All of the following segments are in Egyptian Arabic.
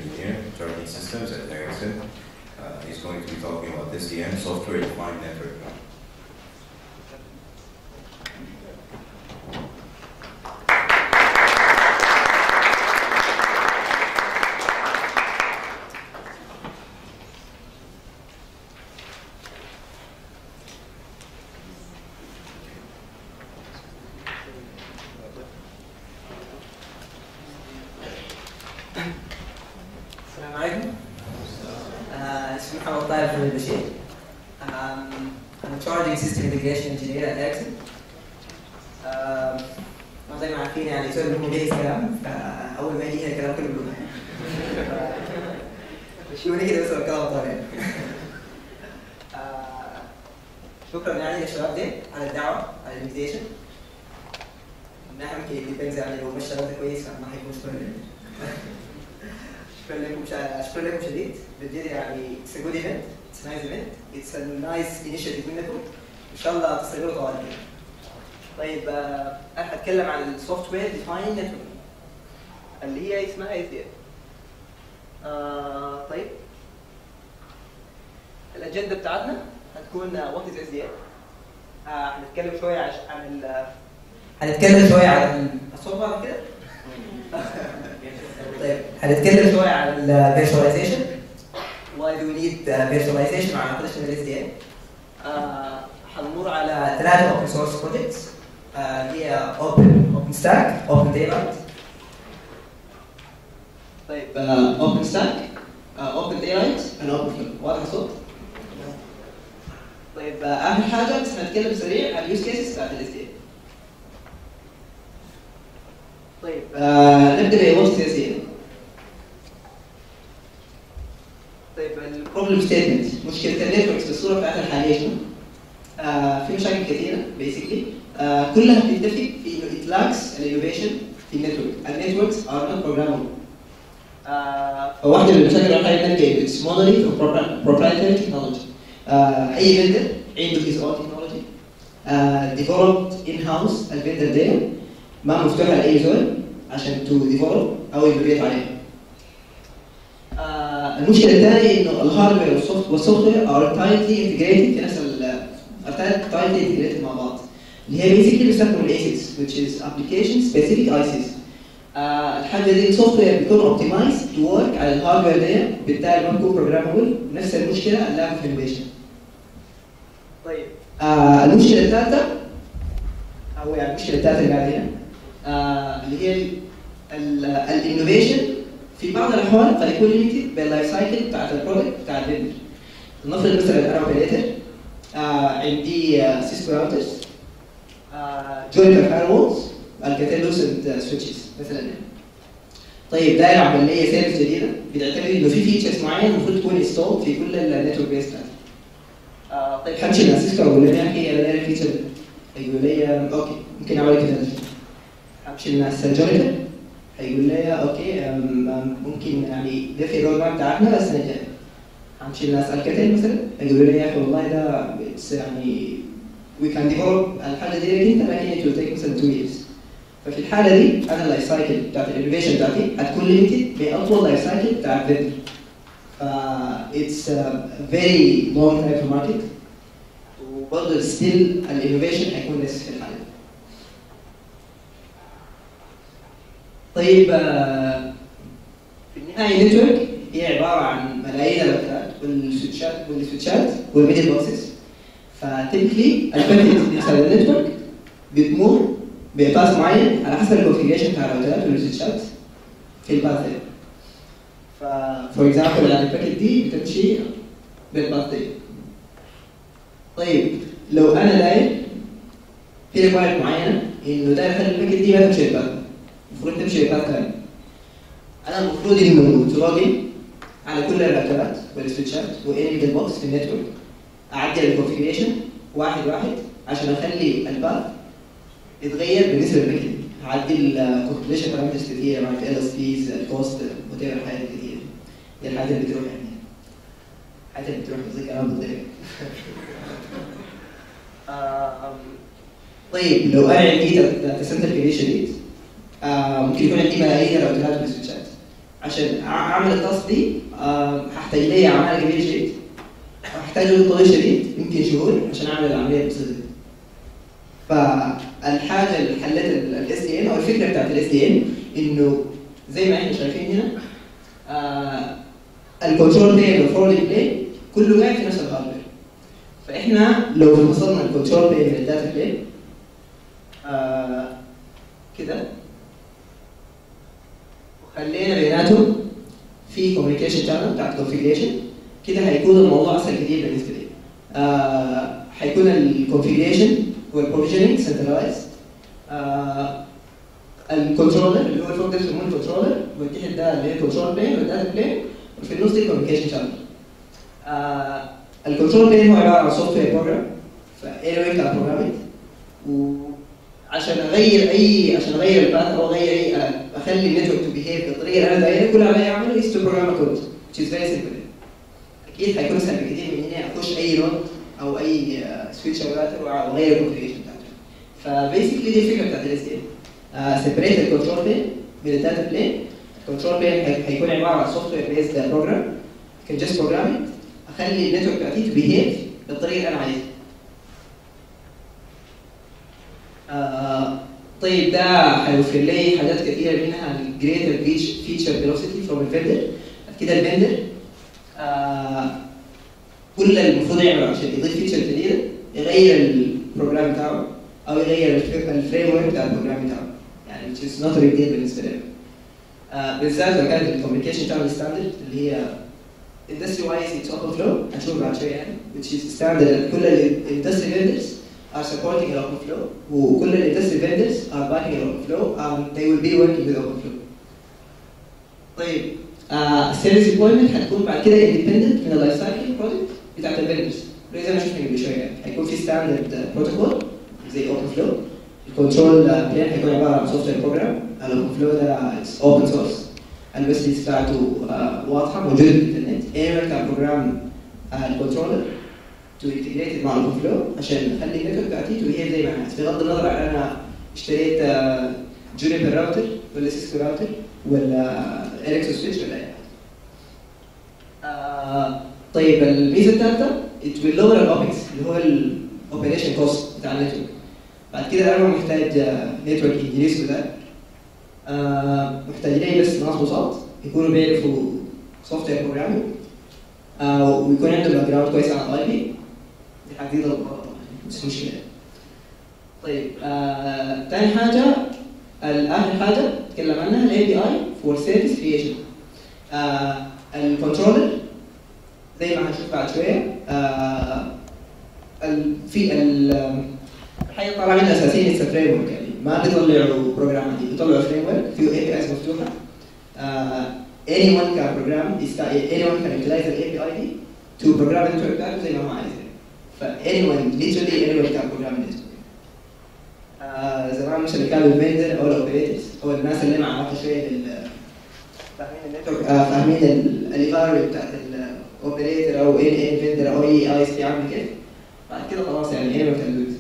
engineer, charging systems at Ericsson. Uh, he's going to be talking about this EM, software defined network. السلام عليكم آه، اسمي محمد طاهر محمد بشير Um, I'm a charging system integration engineer at Ericsson um, زي ما عارفين يعني سؤال مهم جاهز كلام فأول ما يجي هنا الكلام كله بيقول شوفوني كده بس الكلام طالع آه، شكرا يعني للشباب دي على الدعوة على الانفيتيشن من ناحية يمكن ديبينز يعني لو ما اشتغلت كويس فما حيكون شكرا شكرا لكم شكرا لكم شديد بجد يعني it's a good event it's a nice event it's a nice initiative منكم ان شاء الله تستمروا طوال طيب آه، انا هتكلم عن السوفت وير ديفاين نتورك اللي هي اسمها اس دي طيب الاجنده بتاعتنا هتكون وات از اس دي هنتكلم شويه عش- عن ال هنتكلم شويه عن الصوت بعد كده طيب هنتكلم شويه عن الفيرشواليزيشن why do we need uh, virtualization مع application ال SDN آه، هنمر على ثلاثة open source projects آه، اللي هي open OpenStack open daylight طيب آه، OpenStack آه، open daylight and open واضح الصوت؟ طيب آه، آخر حاجة بس هنتكلم سريع عن اليوز كيسز بتاعت ال SDN طيب آه، نبدأ بوصف ال SDN طيب البروبلم ستيتمنت مشكله النتوركس بالصوره بتاعتها الحاليه شنو؟ آه في مشاكل كثيره بيسكلي آه كلها بتتفق في انه it lacks الانوفيشن في النتورك النتوركس are not programmable آه فواحده من المشاكل اللي احنا نلقى it's monolith or proprietary technology آه اي فندر عنده his own technology آه developed in house الفندر ده ما مفتوح لاي زول عشان to develop او يبريت عليها آه، المشكله الثانيه انه الهاردوير والسوفت والسوفت وير ار تايتلي انتجريتد في نفس ال تايتلي انتجريتد مع بعض اللي هي بيسكلي بيستخدموا الايسيس which is application specific ISIS آه الحاجه دي السوفت وير بيكون اوبتمايز تو ورك على الهاردوير ده بالتالي ما بيكون بروجرامبل نفس المشكله اللاك اوف انوفيشن طيب آه المشكله الثالثه او يعني المشكله الثالثه اللي قاعده هنا آه اللي هي الانوفيشن في بعض الاحوال قد يكون ليميتد باللايف سايكل بتاعت البرودكت بتاع الفندر نفرض مثلا انا اوبريتر آه عندي آه سيسكو راوترز آه جوينتر فايرولز الكاتل لوسنت سويتشز مثلا يعني. طيب داير اعمل لي سيرفيس جديده بتعتمد انه في فيتشرز معينه المفروض تكون انستول في كل النتورك بيس بتاعتي آه طيب همشي مع سيسكو اقول لهم يا اخي انا داير فيتشر يقول لي اوكي ممكن اعمل كده همشي مع الجوينتر هيقول لي اوكي أم- أم ممكن يعني ده في الرود ماب بتاعتنا بس انا جاي همشي الناس الكتل مثلا هيقولوا لي يا اخي والله ده it's يعني we can develop الحاجه دي انت لكن it will take مثلا 2 years ففي الحاله دي انا اللايف سايكل بتاعت الانوفيشن بتاعتي هتكون ليميتد باطول لايف سايكل بتاع الفندر ف it's a very long time في market وبرضه ستيل الانوفيشن هيكون لسه في الحاله دي طيب آه، في النهايه النتورك هي عباره عن ملايين الراوترات والسويتشات والسويتشات والميدل بوكسز فتبكلي الباكيت بتاع النتورك بتمر بباث معين على حسب الكونفيجريشن بتاع الراوترات والسويتشات في الباث ده ف فور اكزامبل يعني الباكيت دي بتمشي بالباث ده طيب لو انا داير في ريكوايرمنت معينه انه داير اخلي الباكيت دي ما تمشي بالباث المفروض تمشي بباث ثاني انا المفروض انه تلوجن على كل الراوترات والسويتشات واني ميدل بوكس في النتورك اعدل الكونفيجريشن واحد واحد عشان اخلي الباث يتغير بالنسبه للباكيت هعدل الكونفيجريشن بارامترز كتير مع ال اس بيز الكوست وات الحاجات كتير دي الحاجات اللي بتروح يعني الحاجات اللي بتروح زي كلام بالضبط طيب لو انا عندي داتا سنتر كبير شديد آه ممكن يكون عندي ملايين الراوترات والسويتشات عشان أع- اعمل التاسك دي آه، هحتاج لي اعمال كبيره جدا هحتاج له طويل شديد يمكن شهور عشان اعمل العمليه البسيطه دي فالحاجه اللي حلت الاس دي ان او الفكره بتاعت الاس دي ان انه زي ما احنا شايفين هنا آه الكنترول بلين والفورورد بلين كله قاعد في نفس الهاردوير فاحنا لو فصلنا الكنترول بلين من الداتا بلين آه كده وخلينا بيناتهم في كوميونيكيشن شانل بتاعت كونفيجريشن كده هيكون الموضوع اسهل كتير بالنسبه لي آه هيكون الكونفيجريشن والبروفيجننج سنترلايز الكنترولر اللي هو الفوق ده بيسموه الكنترولر والتحت ده اللي هي الكنترول بلين والداتا بلين وفي النص دي الكوميونيكيشن شانل الكنترول بلين هو عباره عن سوفت وير بروجرام فاي واي بتاع بروجرامينج وعشان اغير اي عشان اغير الباث او اغير اي اخلي النتورك تو بيهيف بالطريقه اللي انا دايرها كل اللي علي اعمله is to program a code which is very simple اكيد هيكون اسهل بكتير من اني اخش اي نود او اي سويتش او راوتر واغير الكونفيجريشن بتاعته فبيسكلي دي الفكره بتاعت الاس دي سيبريت الكنترول بلين من الداتا بلين الكنترول بلين هيكون عباره عن سوفت وير بيزد بروجرام كان جاست بروجرامينج اخلي النتورك بتاعتي تو بيهيف بالطريقه اللي انا عايزها آه طيب ده هيوفر لي حاجات كثيره منها الجريتر فيتشر فيلوسيتي فروم الفندر كده الفندر آه كل اللي المفروض يعمله عشان يضيف فيتشر جديده يغير البروجرام بتاعه او يغير الفريم ورك بتاع البروجرام بتاعه يعني which is not a big deal بالنسبه لنا آه بالذات لو كانت الكوميونيكيشن شانل ستاندرد اللي هي industry wise it's open flow هنشوف بعد شويه يعني which is standard كل الاندستري vendors are supporting an open flow وكل الاندستري vendors are backing an open flow and they will be working with open flow طيب السيرفيس ديبلويمنت هتكون بعد كده اندبندنت من اللايف سايكل بروجكت بتاعت الفندرز زي ما شفنا قبل شويه يعني هيكون في ستاندرد بروتوكول زي اوبن فلو الكنترول بلين هيكون عباره عن سوفت وير بروجرام الاوبن فلو ده اوبن سورس البيس بتاعته آه، واضحه موجوده في الانترنت ايميل كان بروجرام الكنترولر تو انتجريت مع الاوبن فلو عشان نخلي النتورك بتاعتي تو بيهيف زي ما انا عايز بغض النظر عن انا اشتريت جونيبر راوتر ولا سيسكو راوتر ولا اريكسو سويتش ولا اي حاجه آه، طيب الميزه الثالثه it will lower الاوبكس اللي هو الاوبريشن كوست بتاع النتورك بعد كده انا ما محتاج نتورك انجليز وده آه، محتاج لي بس ناس بساط يكونوا بيعرفوا سوفت وير بروجرامينج ويكون عندهم باك جراوند كويس عن الاي بي دي حاجه جديده طبعا بس مشكله طيب آه، تاني حاجه اخر حاجه نتكلم عنها الاي بي اي فور سيرفيس كريشن الكنترولر زي ما هنشوف بعد شويه آه ال- في ال- الحاجه اللي طالعه منها اساسيا اتس فريم ورك يعني ما بيطلعوا بروجرامات دي بيطلعوا فريم ورك فيه اي بي ايز مفتوحه آه anyone can program is anyone can utilize the API دي to program the network بتاعته زي ما هو عايز ف anyone literally anyone can program the network آه زمان مثلا كانوا الفندر او الاوبريتورز او الناس اللي معاها علاقه شويه بال فاهمين النتورك آه فاهمين الايفالوي بتاعت الاوبريتور او ان ان فندر او اي اي اس بي عامل كيف بعد كده خلاص يعني anyone can do it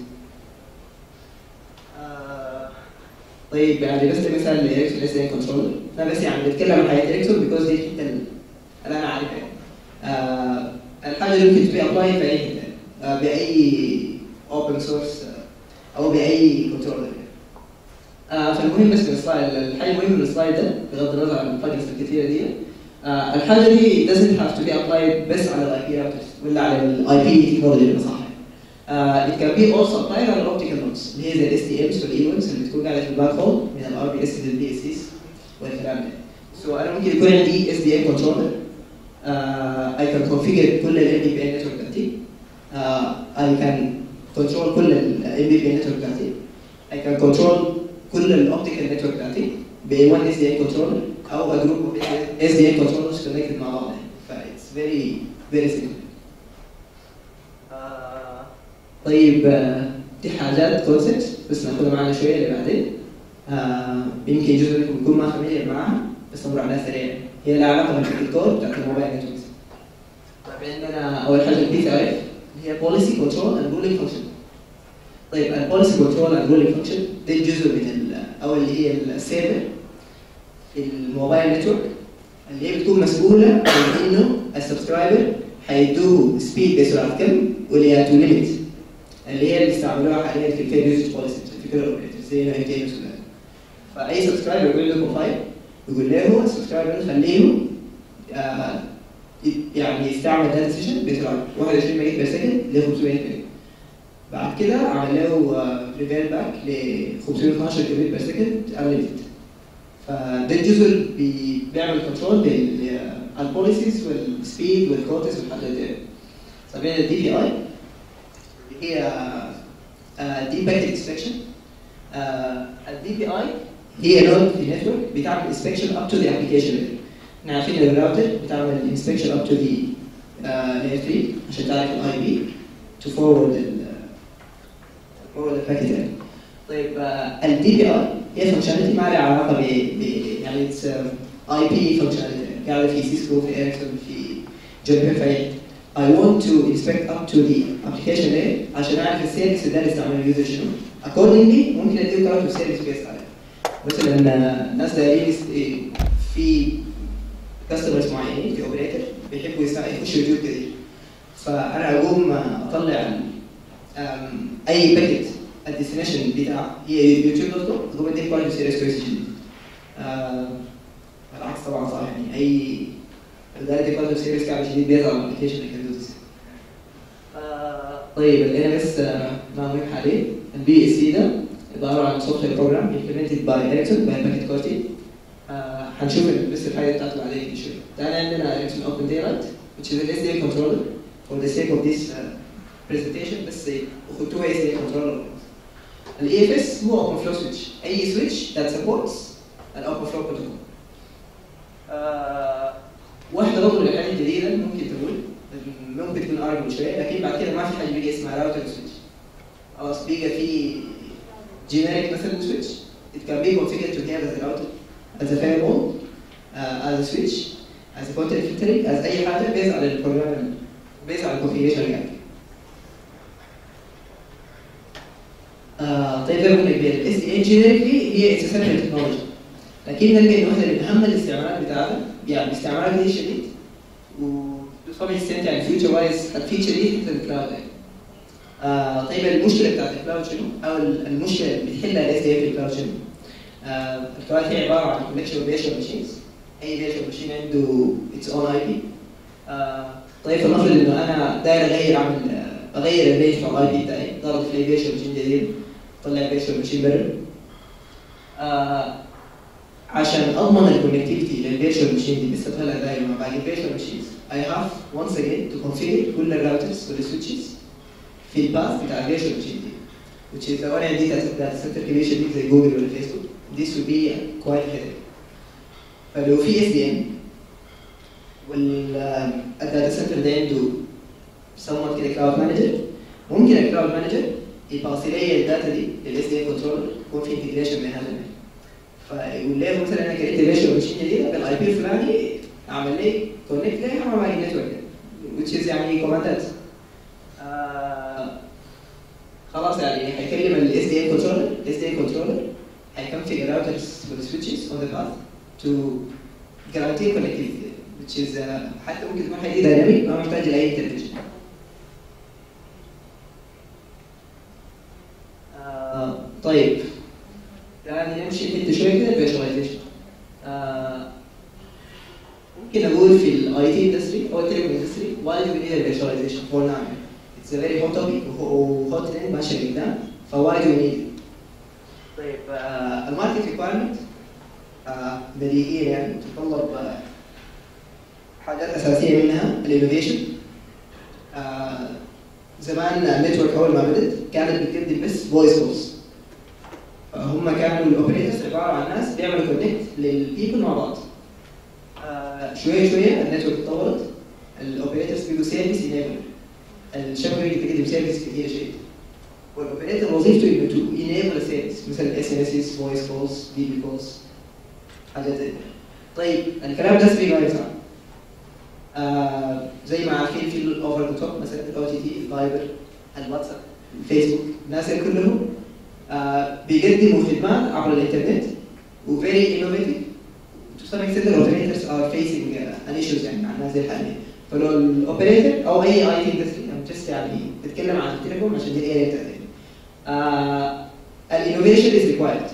آه، طيب يعني بس مثال لإريكسون اس ان كنترولر انا بس يعني بتكلم عن حياه إريكسون بيكوز دي الحته اللي انا عارفها يعني آه الحاجه اللي ممكن تبقى ابلاي في اي حته آه باي اوبن سورس او باي كنترولر آه فالمهم بس من السلايد الحاجه المهمه من السلايد ده بغض النظر عن الفاجنس الكثيره دي آه الحاجه دي doesn't have to be applied بس على الاي بي راوترز ولا على الاي بي تكنولوجي اللي صح Uh, it can be also applied على الاوبتيكال نودز اللي هي زي الاس تي امز والايونز اللي بتكون قاعده في الباك هول من الار بي اس للبي اس اس والكلام ده. سو انا ممكن يكون عندي اس دي ام كنترولر اي كان كونفيجر كل الام بي بي ان نتورك بتاعتي اي كان كنترول كل الام بي بي ان نتورك بتاعتي اي كان كنترول كل الاوبتيكال نتورك بتاعتي ب 1 اس دي ام كنترولر او a group of اس دي ام كنترولرز كونكتد مع بعض ف it's very very simple. آه، طيب آه، دي حاجات كونسبت بس ناخدها معانا شويه اللي بعدين آه، يمكن جزء منكم يكون ما فاميليار معاها بس نمر عليها سريع هي لها علاقه بالكود بتاعت الموبايل نتوركس طيب عندنا اول حاجه البي سي اف اللي هي بوليسي كنترول اند رولينج فانكشن طيب البوليسي كنترول اند رولينج فانكشن دي جزء من ال- او اللي هي السيرفر في الموبايل نتورك اللي هي بتكون مسؤوله عن انه السبسكرايبر هيدوه سبيد بسرعه كم واللي تو ليميت اللي هي اللي استعملوها حاليا في الفير يوزج بوليسي في كل الاوبريتورز زي ما هي فاي سبسكرايبر يقول له بروفايل يقول له السبسكرايبر خليه آه، يعني يستعمل داتا سيشن بسرعه 21 ميجا بير سكند ل 500 ميجا بعد كده عمل له ريفير باك ل 512 كيلو بير سكند انليمتد فده الجزء اللي بي- بيعمل كنترول للبوليسيز والسبيد والكوتس والحاجات دي طبعا الدي بي اي هي دي باكيت انسبكشن الدي بي اي هي نود في النتورك بتعمل انسبكشن اب تو ذا ابلكيشن احنا عارفين ان الراوتر بتعمل انسبكشن اب تو ذا لاير 3 عشان تعرف الاي بي تو فورورد ال فورورد الباكيت يعني طيب الدي بي اي هي فانكشناليتي ما لها علاقه ب ب- يعني اتس اي بي فانكشناليتي قاعده في سيسكو في اريكسون في جونيبر فاي I want to inspect up to the application layer عشان اعرف السيرفيس اللي ده استعمل اليوزر شنو. Accordingly ممكن اديه كارت سيرفيس بيس عليه. مثلا آه، ناس دايرين يست- في كاستمرز معينين في اوبريتور بيحبوا يسا- يخشوا يوتيوب كتير. فانا اقوم آه، اطلع آم، اي باكيت الديستنيشن بتاع هي يوتيوب دوت كوم اقوم اديه كارت سيرفيس كويس جدا. آه، العكس طبعا صح يعني اي ذلك يقدم سيريس كعب جديد بيظهر الابلكيشن اللي كان دوز طيب ال NMS آه، ما مهم حاليا البي اس سي ده عباره عن سوفت وير بروجرام implemented by Ericsson by Packet Corti آه، هنشوف بس الفايده بتاعته بعدين شويه تعالى عندنا Ericsson Open Daylight which is an SDA controller for the sake of this uh, presentation بس اخدتوها SDA controller ال EFS هو open flow switch اي switch that supports ال open flow protocol آه، واحدة برضه من الحاجات الجديدة ممكن تقول ممكن تكون ارجل شوية لكن بعد كده ما في حاجة بيجي اسمها راوتر سويتش خلاص بيجي في جينيريك مثلا سويتش it can be configured to have as a router as a firewall uh, as a switch as a content filtering as أي حاجة based على البروجرام based على الكونفيجريشن اللي عندك آه، طيب زي ما قلنا الاس دي ان جينيريكلي هي اتس سيبريت تكنولوجي لكن نلقى ان واحده من اهم الاستعمالات بتاعتها يعني استعمالات كتير شديد وطبعا السنت يعني فيوتشر وايز الفيتشر دي في الكلاود يعني. آه طيب المشكله بتاعت الكلاود شنو؟ او المشكله اللي بتحلها الاس دي في الكلاود شنو؟ آه الكلاود هي عباره عن كونكشن فيرشوال ماشينز اي فيرشوال ماشين عنده اتس اون اي بي طيب فلنفرض انه انا داير اغير اعمل آه، اغير الرينج بتاع الاي بي بتاعي ضغط في فيرشوال ماشين جديد طلع فيرشوال ماشين برا آه عشان اضمن الكونكتيفيتي للفيرشوال ماشين دي بستخدمها دايما مع باقي الفيرشوال ماشينز I have once again to configure كل الراوترز والسويتشز في الباث بتاع الفيرشوال ماشين دي which is لو انا عندي داتا سنتر كبير شديد زي جوجل ولا فيسبوك this will be quite headache فلو في اس دي ان والداتا سنتر ده عنده someone كده كلاود مانجر ممكن الكلاود مانجر يباصي لي الداتا دي للاس دي ان كنترولر يكون في انتجريشن بين هذا الناحيه فيقول لي مثلا انا كريت فيرشوال ماشين جديده بالاي بي الفلاني اعمل لي كونكت ليها مع باقي النتورك which is يعني كوماندات آه خلاص يعني هيكلم الاس دي ان كنترولر الاس دي ان كنترولر هيكونفيجر راوترز والسويتشز اون ذا باث تو guarantee connectivity which is uh, حتى ممكن تكون حاجه دايناميك ما محتاج لاي انترفنشن آه طيب يعني نمشي حته شويه كده الفيرشواليزيشن ممكن اقول في الاي تي اندستري او التليكوم اندستري why do we need a virtualization for now it's a very hot topic وهوت ترند ماشي قدام ف why do we need it طيب آه الماركت ريكوايرمنت بديهيا يعني تتطلب آه حاجات اساسيه منها الانوفيشن آه زمان النتورك اول ما بدت كانت بتقدم بس فويس كولز هم كانوا الاوبريتورز عباره عن ناس بيعملوا كونكت للبيبل مع بعض آه شويه شويه النتورك اتطورت الاوبريتورز بيجوا سيرفيس انيبل الشبكه بيجي تقدم سيرفيس كثير شديد والاوبريتور وظيفته انه تو انيبل السيرفيس مثل اس ام اس فويس كولز بي بي كولز حاجات زي كده. طيب الكلام ده سبيك ما ينفع آه زي ما عارفين في الاوفر ذا توب مثلا الاو تي تي الفايبر الواتساب الفيسبوك الناس اللي كلهم آه بيقدموا خدمات عبر الانترنت وفيري انوفيتيف to some extent the operators are facing uh, an issues يعني مع الناس زي الحالية فلو الاوبريتور او اي اي تي اندستري جست يعني بتكلم عن التليكوم عشان دي الاريا بتاعتي الانوفيشن از ريكوايرد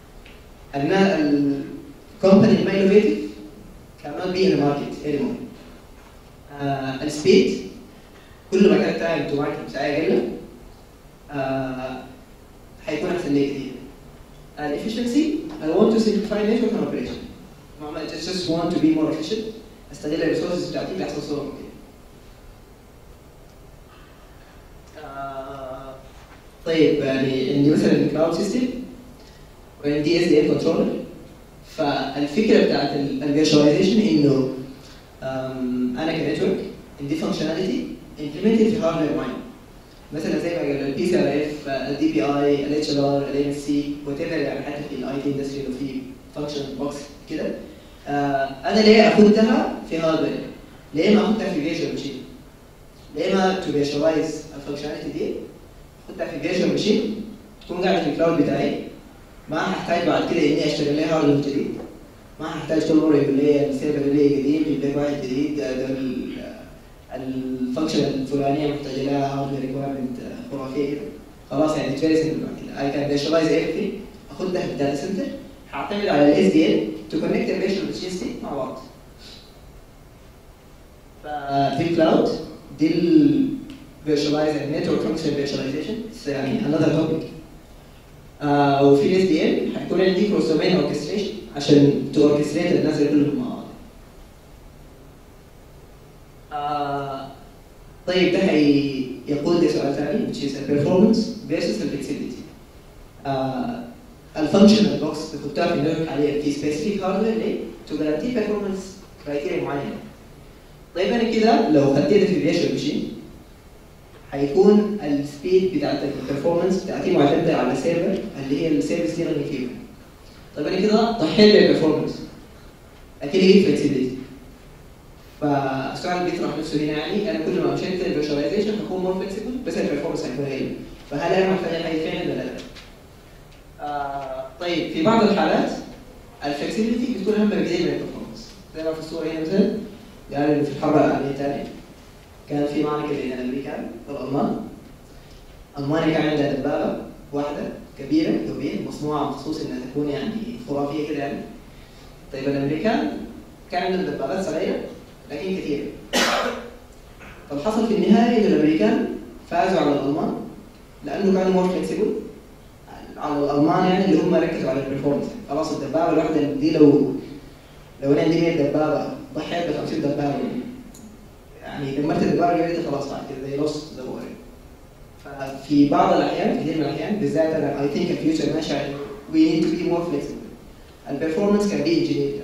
الكومباني ما انوفيتيف cannot be in the market anymore uh, السبيد كل ما كان تايم تو ماركت بتاعي اقل آه، حيكون احسن لي كثير الافشنسي I want to simplify network and operation ما ما- I just want to be more efficient استغل الريسورسز بتاعتي باحسن صوره ممكنه آه، طيب يعني عندي مثلا كلاود سيستم وعندي اس دي ان كنترولر فالفكره بتاعت الفيرشواليزيشن انه أم، انا كنتورك عندي فانكشناليتي امبلمنتد في هاردوير معين مثلا زي ما قلنا البي سي ار اف الدي بي اي الاتش ال ار الام اس سي وات ايفر يعني حتى في الاي تي اندستري لو في فانكشن بوكس كده آه، انا ليه اخدها في هاردوير؟ ليه ما اخدها في فيرجوال ماشين؟ ليه ما تو فيرشواليز الفانكشناليتي دي اخدها في فيرجوال ماشين تكون قاعده في الكلاود بتاعي ما هحتاج بعد كده اني اشتري لي هاردوير جديد ما هحتاج كل مره يقول لي السيرفر اللي قديم يجيب لي واحد جديد ده ده ال- الفانكشن الفلانيه محتاجه لها هاردوير ريكويرمنت خرافيه كده خلاص يعني فيري سمبل اي كان فيرشواليز everything اخدها في الداتا سنتر هعتمد على الاس دي ان تو كونكت الفيرشوال ماشينز دي مع بعض فدي الكلاود دي الفيرشواليز نتورك فانكشن فيرشواليزيشن يعني another topic آه وفي الاس دي ان هيكون عندي كروس دومين اوركستريشن عشان تو اوركستريت الناس دي كلهم مع بعض. آه طيب ده هي يقود لسؤال ثاني which is the performance versus the flexibility. آه الفانكشنال بوكس بتحطها في النتورك عليها في سبيسيفيك هاردوير ليه؟ تو جارانتي performance كرايتيريا معينه. طيب انا كده لو خديتها في فيرشوال ماشين هيكون السبيد بتاعت البرفورمانس بتاعتي معتمده على سيرفر اللي هي السيرفيس دي راني فيه. طيب انا كده ضحيت بالبرفورمانس. اكيد لقيت فلكسبيتي. فالسؤال بيطرح نفسه هنا يعني انا كل ما مشيت الفيرشواليزيشن هكون مور فلكسبل بس البرفورمانس هيكون قليل. فهل انا محتاج حاجه فعلا ولا لا؟ آه طيب في بعض الحالات الفلكسبيتي بتكون اهم بكثير من البرفورمانس. زي ما في الصوره هنا مثلا قال انه في الحرب العالميه الثانيه كان في معركه بين الامريكان والالمان المانيا كان عندها دبابه واحده كبيره دوبين مصنوعه مخصوص انها تكون يعني خرافيه كده يعني طيب الامريكان كان عندهم دبابات صغيره لكن كثيره فالحصل في النهايه ان الامريكان فازوا على الالمان لانه كانوا مور فلكسبل على الالمان يعني اللي هم ركزوا على البرفورمانس خلاص الدبابه الواحده دي لو لو انا عندي 100 دبابه ضحيت ب 50 دبابه يعني دمرت الدبابه اللي خلاص بعد كده زي لوس ذا ففي بعض الاحيان كثير من الاحيان بالذات انا اي ثينك الفيوتشر ماشي على وي نيد تو بي مور فليكسبل البرفورمانس كان بي انجينير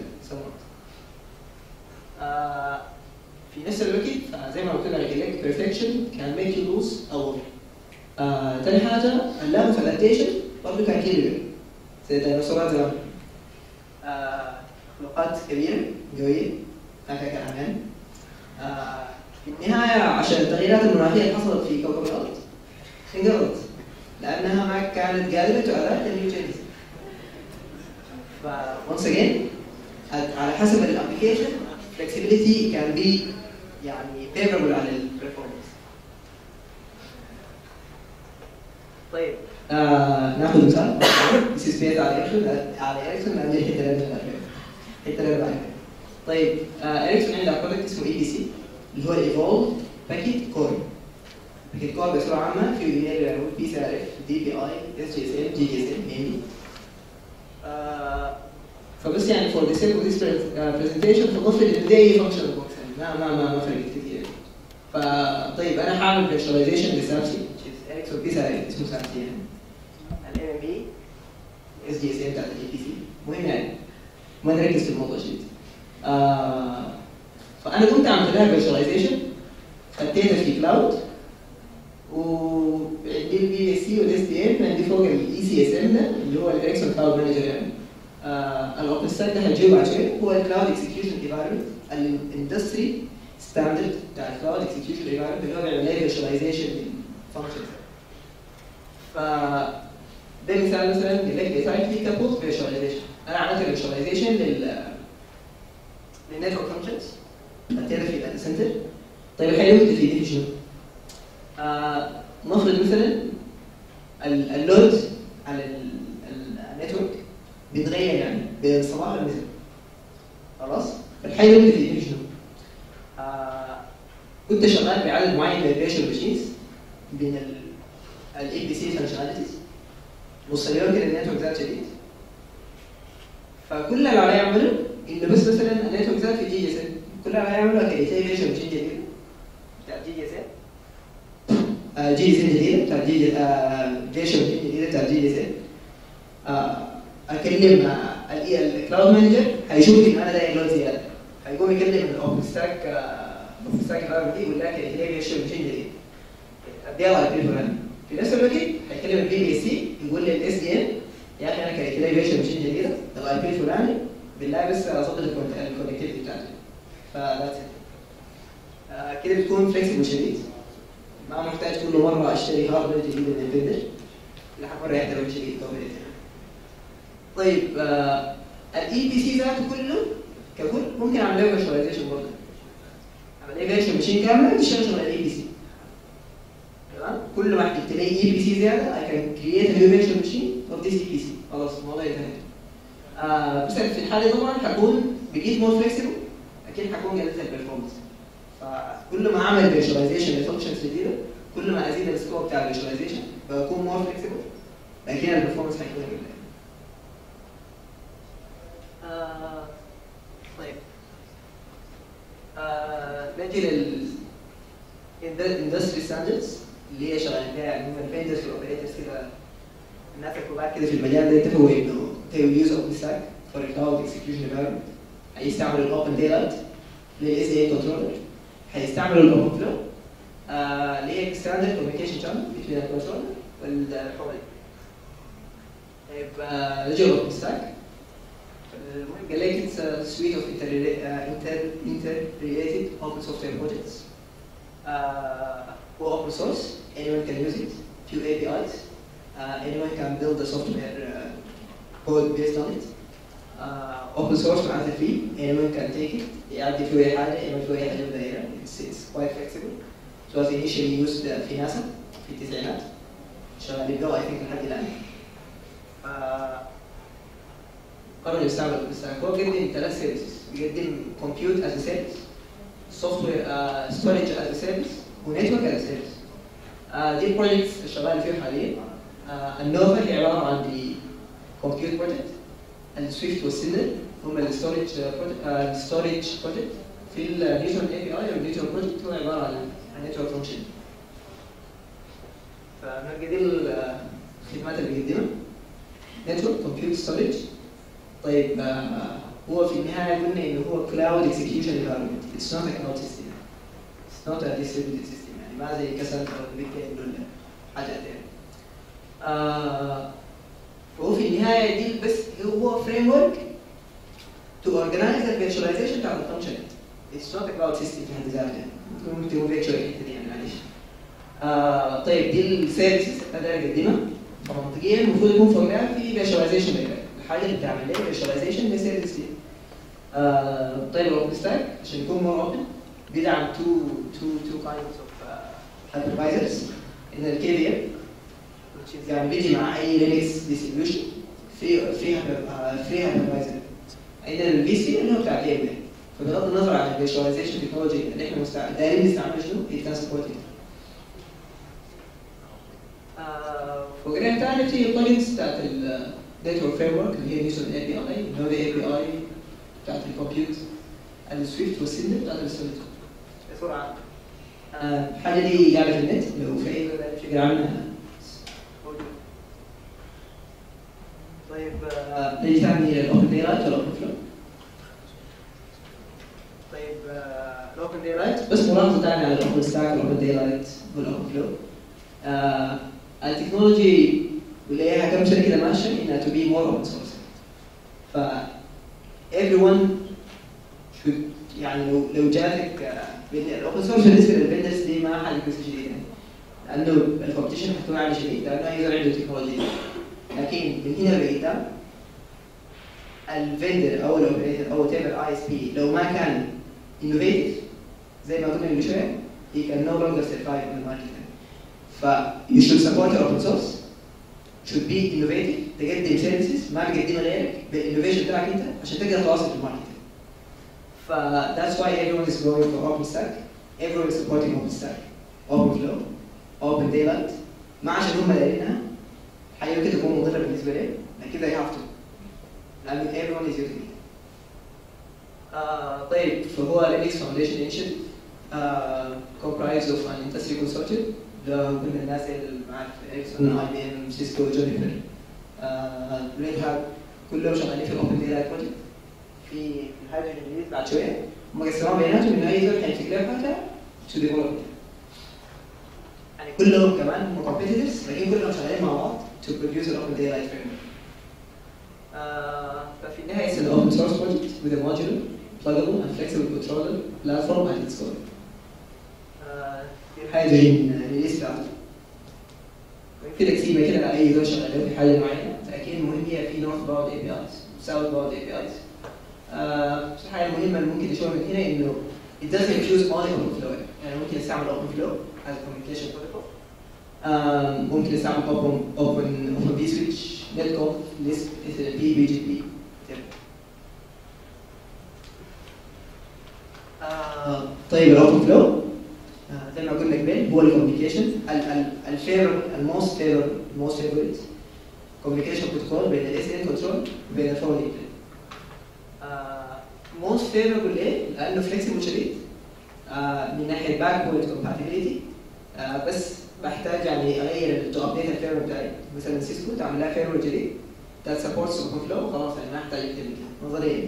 في نفس الوقت آه، زي ما قلت لك الكتريك ريفليكشن كان ميك يو لوز اور تاني حاجه اللام في الاديشن برضه كان كبير زي الديناصورات زمان آه، مخلوقات كبيره قويه هكذا كلام يعني آه، في النهايه عشان التغييرات المناخيه اللي حصلت في كوكب الارض انقرضت لانها ما كانت قادره تؤدي النيو جينز ف once again على حسب الابلكيشن flexibility can be يعني favorable على البرفورمانس طيب آه ناخذ مثال this is based على اريكسون على اريكسون لان دي الحته اللي أنا بعرفها. الحته اللي أنا بعرفها. طيب آه اريكسون عندها برودكت اسمه اي بي سي اللي هو الايفولد باكيت كور باكيت كور بصوره عامه في اللي هو بي سي ار اف دي بي اي اس جي اس ام جي جي اس ام مينلي فبس يعني for the sake of this pre- uh, presentation فنفرض ان ده اي فانكشن بوكس ما ما ما ما فرقت كتير فطيب انا هعمل فيرشواليزيشن لسابسي اكس بي سي اسمه سابسي يعني الام ام بي اس جي اس ام بتاعت الاي بي سي مهم يعني ما نركز في الموضوع شديد آه فانا كنت عملت لها فيرشواليزيشن خديتها في كلاود وعندي البي اس سي والاس دي ام عندي فوق الاي سي اس ام ده اللي هو الاريكسون كلاود مانجر يعني آه الاوبن ستاك ده هنجيبه بعد شويه هو الكلاود اكسكيوشن انفايرمنت الاندستري ستاندرد بتاع الكلاود اكسكيوشن انفايرمنت اللي هو بيعمل لها فيرشواليزيشن للفانكشنز ف ده مثال مثلا يقول لك ديزاين في كابوت فيرشواليزيشن انا عملت فيرشواليزيشن لل للنتورك فانكشنز خدتها في الداتا سنتر طيب الحاجه اللي تفيدني في شنو؟ آه نفرض مثلا ال- اللود على ال- ال- النتورك بيتغير يعني بين الصباح والمساء خلاص؟ الحاجه اللي تفيدني في شنو؟ آه كنت شغال بعدد معين من الفيرشوال ماشينز بين الاي بي سي فانكشناليتيز والسيرفر كده النتورك زاد شديد فكل اللي عليا اعمله انه بس مثلا النتورك زاد في جي اس ام كل اللي عليا اعمله اكريتي فيرجن ماشين جديده بتاع جي اس ام جي اس ام جديده بتاع جي فيرجن ماشين جديده بتاع جي اس ام اكلم الكلاود مانجر هيشوف ان انا داير لود زياده هيقوم يكلم الاوبن ستاك اوبن ستاك دي يقول لك كريتي فيرجن ماشين جديد اديها على البيل فلاني في نفس الوقت هيكلم البي بي سي يقول لي الاس دي ان يا اخي انا كريت لي فيرجن ماشين جديده الاي بي الفلاني بالله بس اظبط الكونكتيفيتي بتاعتي فذاتس كده بتكون فليكسبل شديد ما محتاج كل مره اشتري هاردوير جديد من الفندر لحد مره يحترم شديد طبعا طيب الاي بي سي ذاته كله ككل ممكن اعمل له فيرشواليزيشن برضه اعمل له فيرشن ماشين كامله تشتغل شغل الاي بي سي تمام كل ما احتجت لي اي بي سي زياده I can create a new virtual machine of this EPC خلاص الموضوع انتهى آه بس في الحاله طبعا حكون بقيت مور فليكسبل اكيد حكون قللت البرفورمانس فكل ما اعمل فيرشواليزيشن لفانكشنز جديده كل ما ازيد السكوب بتاع الفيرشواليزيشن بكون مور فليكسبل لكن البرفورمانس حيكون اقل آه طيب آه نجي لل الاندستري ستاندردز اللي هي شغالين فيها يعني هم الفيندرز والاوبريتورز كده الناس الكبار كده في المجال ده اتفقوا انه they will use OpenStack for a cloud execution environment هيستعملوا الاوبن داي لايت للاس اي كنترولر هيستعملوا الاوبن فلو اللي هي ستاندرد كوميونيكيشن شانل between الكنترولر والحوالي طيب نجي لاوبن ستاك المهم قال لك it's a suite of inter uh, inter interrelated open software projects uh, open source anyone can use it few APIs uh, anyone can build the software uh, code based on it uh, open source معناتها free anyone can take it يعدي فيه أي حاجة يعمل فيه أي حاجة بدايرة it's, it's quite flexible it was initially used في ناسا في التسعينات شغالين بيه I think لحد الآن uh, قرروا يستعملوا OpenStack هو بيقدم ثلاث سيرفيسز بيقدم compute as a service software uh, storage as a service ونتورك as a service uh, دي البروجكتس اللي شغال فيهم حاليا uh, النوفا هي عباره عن دي كومبيوت بروجكت السويفت والسندر هم الستورج الستورج بروجكت في النيوتن اي بي اي والنيوتن بروجكت هو عباره عن نتورك فانكشن فنلقى دي الخدمات اللي بيقدمها نتورك كومبيوت ستورج طيب آه هو في النهايه قلنا انه هو كلاود اكسكيوشن انفايرمنت اتس نوت ا كلاود سيستم اتس نوت ا ديستريبيوتد سيستم يعني ما زي كسر او بيتكين ولا حاجه ثانيه آه فهو في النهايه دي بس هو فريم ورك to organize the virtualization بتاع الفانكشن اتس نوت ا كلاود سيستم في حد ذاته ممكن تكون فيرتشوال الحته دي يعني معلش آه طيب دي السيرفيسز اللي انا اقدمها فمنطقيا المفروض يكون فوقها في فيرتشواليزيشن الحاجه اللي بتعمل لي فيرتشواليزيشن لسيرفيس دي آه طيب الاوبن ستاك عشان يكون مور اوبن بيدعم تو تو تو كايندز اوف هايبرفايزرز ان الكي في ام يعني بيجي مع اي لينكس ديستريبيوشن في في فري هايبرفايزر عندنا الفي سي اللي هو بتاع كي ام فبغض النظر عن الفيرتشواليزيشن تكنولوجي اللي احنا مستع- دايرين نستعمل شنو؟ it can support it. فوقنا تاني في البلجنز بتاعت النتورك فريم ورك اللي هي نيوتن اي بي اي نوفي اي بي اي بتاعت الكمبيوت السويفت والسندر بتاعت السوليد بسرعه آه، الحاجه دي قاعده في النت لو في اي فكره عنها موجود. طيب آه، نيجي ثاني للاوبن داي لايت ولا اوبن فلو طيب آه، الاوبن داي لايت بس ملاحظه ثانيه على الاوبن ستاك والاوبن داي لايت والاوبن فلو آه، التكنولوجي واللي هي كم سنه كده ماشيه انها تو بي مور اوبن سورس ف everyone should يعني لو لو جاتك الاوبن سورس بالنسبه للفندرز دي ما حاجه كويسه جدا يعني لانه الكومبتيشن حتكون عالي شديد لانه يقدر عنده تكنولوجيا لكن من هنا لقدام الفندر او الاوبريتور او whatever اي اس بي لو ما كان innovative زي ما قلنا من شويه he can no longer survive in the market ف you should support your open source should be innovative تقدم services ما بيقدمها غيرك بالانوفيشن بتاعك انت عشان تقدر تواصل في الماركت ف that's why everyone is going for OpenStack everyone is supporting OpenStack OpenFlow Open Daylight ما عشان هم دايرينها حاجه ممكن تكون مضره بالنسبه لي لكن they have to لان everyone is using it آه طيب فهو Linux Foundation Initiative uh, comprised of an industry consortium ده كل الناس اللي معاك في اريكسون اي بي ام سيسكو جونيفر ريد هاب كلهم شغالين في الاوبن داي لايت بروجكت في الهايدروجين الجديد بعد شويه هم قسموها بيناتهم انه اي زول حيمسك لها حاجه تو ديفلوب يعني كلهم كمان هم كومبيتيتورز لكن كلهم شغالين مع بعض to produce an open daylight framework. Uh, ففي النهاية it's an open source project with a modular, pluggable and flexible controller platform at its core. Uh, هيدروجين ريليس بتاعته. في تقسيمة كده لأي زول شغال في حاجة معينة فأكيد مهم هي في نورث باوند اي بي ايز ساوث باوند اي بي ايز. الحاجة المهمة اللي ممكن نشوفها من هنا إنه it doesn't use only open flow يعني ممكن نستعمل open flow as a communication protocol Um, ممكن نستعمل open open open v switch netcom lisp ethernet بي جي بي طيب الاوبن فلو زي ما قلنا قبل هو الكوميونيكيشن الفيفر الموست فيفر الموست فيفورت كوميونيكيشن بروتوكول بين الاس ان كنترول وبين الفورورد موست فيفر ليه؟ لانه فليكسبل شديد آه، من ناحيه باك بوينت كومباتيبلتي بس بحتاج يعني اغير تو ابديت الفيرور بتاعي مثلا سيسكو تعمل لها فيرور جديد that supports open flow خلاص يعني ما احتاج اكتب نظريا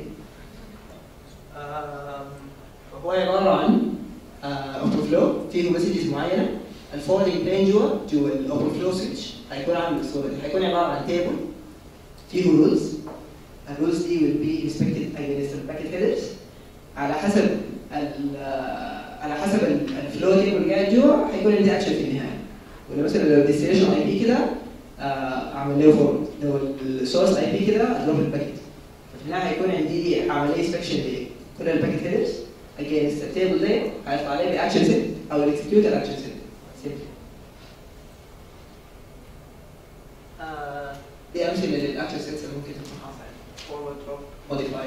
هو عباره عن اوبن فلو فيه مسجز معينه الفوروردنج بلين جوا جوا الاوبن فلو سويتش هيكون عامل بالصوره دي هيكون عباره عن تيبل فيه رولز الرولز دي will be respected against the packet headers على حسب على حسب الفلو تيبل قاعد جوا هيكون عندي اكشن في النهايه ولا مثلا لو الديستنيشن اي بي كده اعمل له فورورد لو السورس اي بي كده اضرب الباكيت في النهايه هيكون عندي عمليه سبكشن لكل الباكيت هيدرز against التيبل ده هيطلع لي باكشن سيت او الاكسكيوت الاكشن سيت دي امثله للاكشن سيتس اللي ممكن تكون حاصله فورورد دروب موديفاي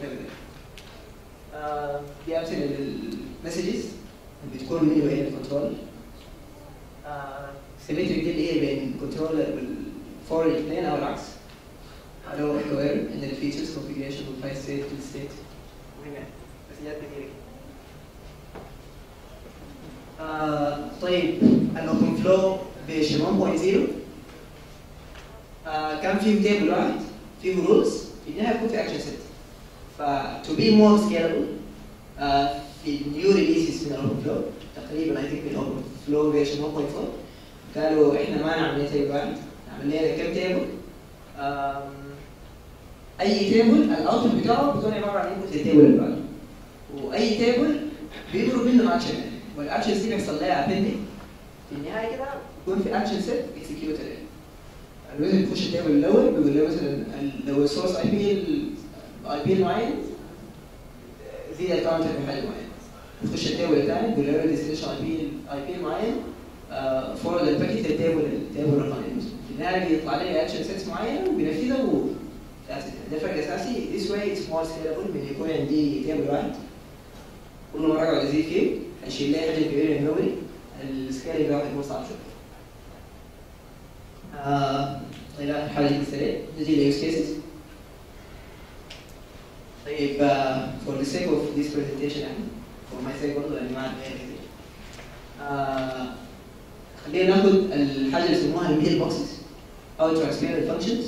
دي امثله للمسجز اللي بتكون من وين الكنترول سيمتريك دي اللي هي بين كنترولر والفورورد بلين او العكس هذا هو اوير ان الفيتشرز كونفيجريشن والفايل ستيت والستيت مسجات كثيره آه طيب الاوبن فلو فيرجن 1.0 آه كان فيه تيبل واحد فيه رولز في النهايه يكون في اكشن سيت ف to be more scalable آه في النيو ريليسز من الاوبن فلو تقريبا اي ثينك من الاوبن فلو فيرجن 1.4 قالوا احنا ما نعمل تيبل واحد نعمل لنا كم تيبل اي تيبل الاوتبوت بتاعه بيكون عباره عن انبوت للتيبل اللي بعده واي تيبل بيضرب منه اكشن والاكشن دي بيحصل لها ابندنج في النهايه كده بيكون في اكشن سيت اكسكيوتد الوزن بيخش التيبل الاول بيقول له مثلا لو السورس اي بي اي بي معين زيد الكاونتر بحاجه معينه يخش التيبل الثاني بيقول له ديستنيشن اي بي اي بي معين فورورد الباكيت التيبل التيبل الرقمي في النهايه بيطلع لي اكشن سيتس معين وبينفذها و ده فرق اساسي this way it's more scalable من يكون عندي تيبل واحد كل مره اقعد ازيد فيه هيشيل لي حاجه كبيره من الميموري السكيلنج ده هيكون صعب شويه آه طيب حاجه كده سريع نجي ليوز كيسز طيب uh, for the sake of this presentation يعني for my sake برضه لاني ما عندي كتير آه خلينا ناخد الحاجه اللي يسموها الميدل بوكسز او transparent functions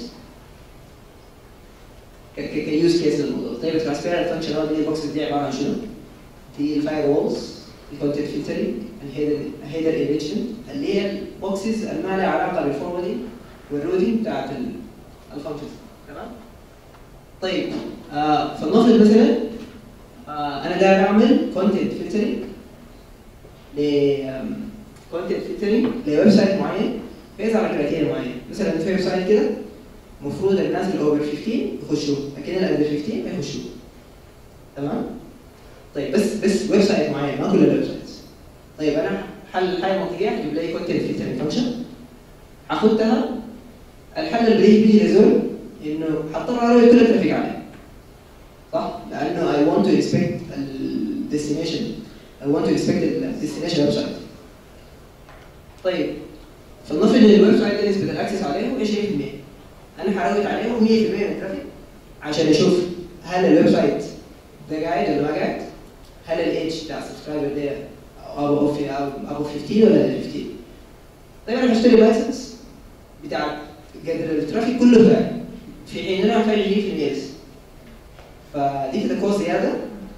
كيوز كيس للموضوع طيب الترانسبيرنت فانكشن او الميدل بوكسز دي عباره عن شنو؟ دي الفاير وولز الكونتنت فلترنج الهيدر الهيدر انريتشمنت اللي هي البوكسز اللي ما لها علاقه بالفورwarding والروتين بتاعت الفانكشنز تمام؟ طيب آه فلنفرض مثلا آه انا داير اعمل كونتنت فلترنج ل كونتنت فلترنج لويب سايت معين بيز على كرايتيريا معين مثلا في ويب سايت كده المفروض الناس اللي اوفر 15 يخشوا لكن الاندر 15 ما يخشوا تمام طيب بس بس ويب سايت معين ما كل الويب سايتس طيب انا حل الحاجه المنطقيه هجيب لي كونتنت فلترنج فانكشن اخدها الحل اللي بيجي بيجي لزول انه حضطر اروي كل الترافيك عليه صح؟ لانه I want to inspect ال destination I want to inspect ال destination web site طيب فلنفرض ان الويب سايت ده نسبه الاكسس عليه هي 20% انا هراود عليه 100% من الترافيك عشان اشوف هل الويب سايت ده قاعد ولا ما قاعد؟ هل الايدج بتاع السبسكرايبر ده ابو ابو 15 ولا 15 طيب انا هشتري لايسنس بتاع قدر الترافيك كله بتاعي في حين انا محتاج اجيب في الميز فدي كده كوست زياده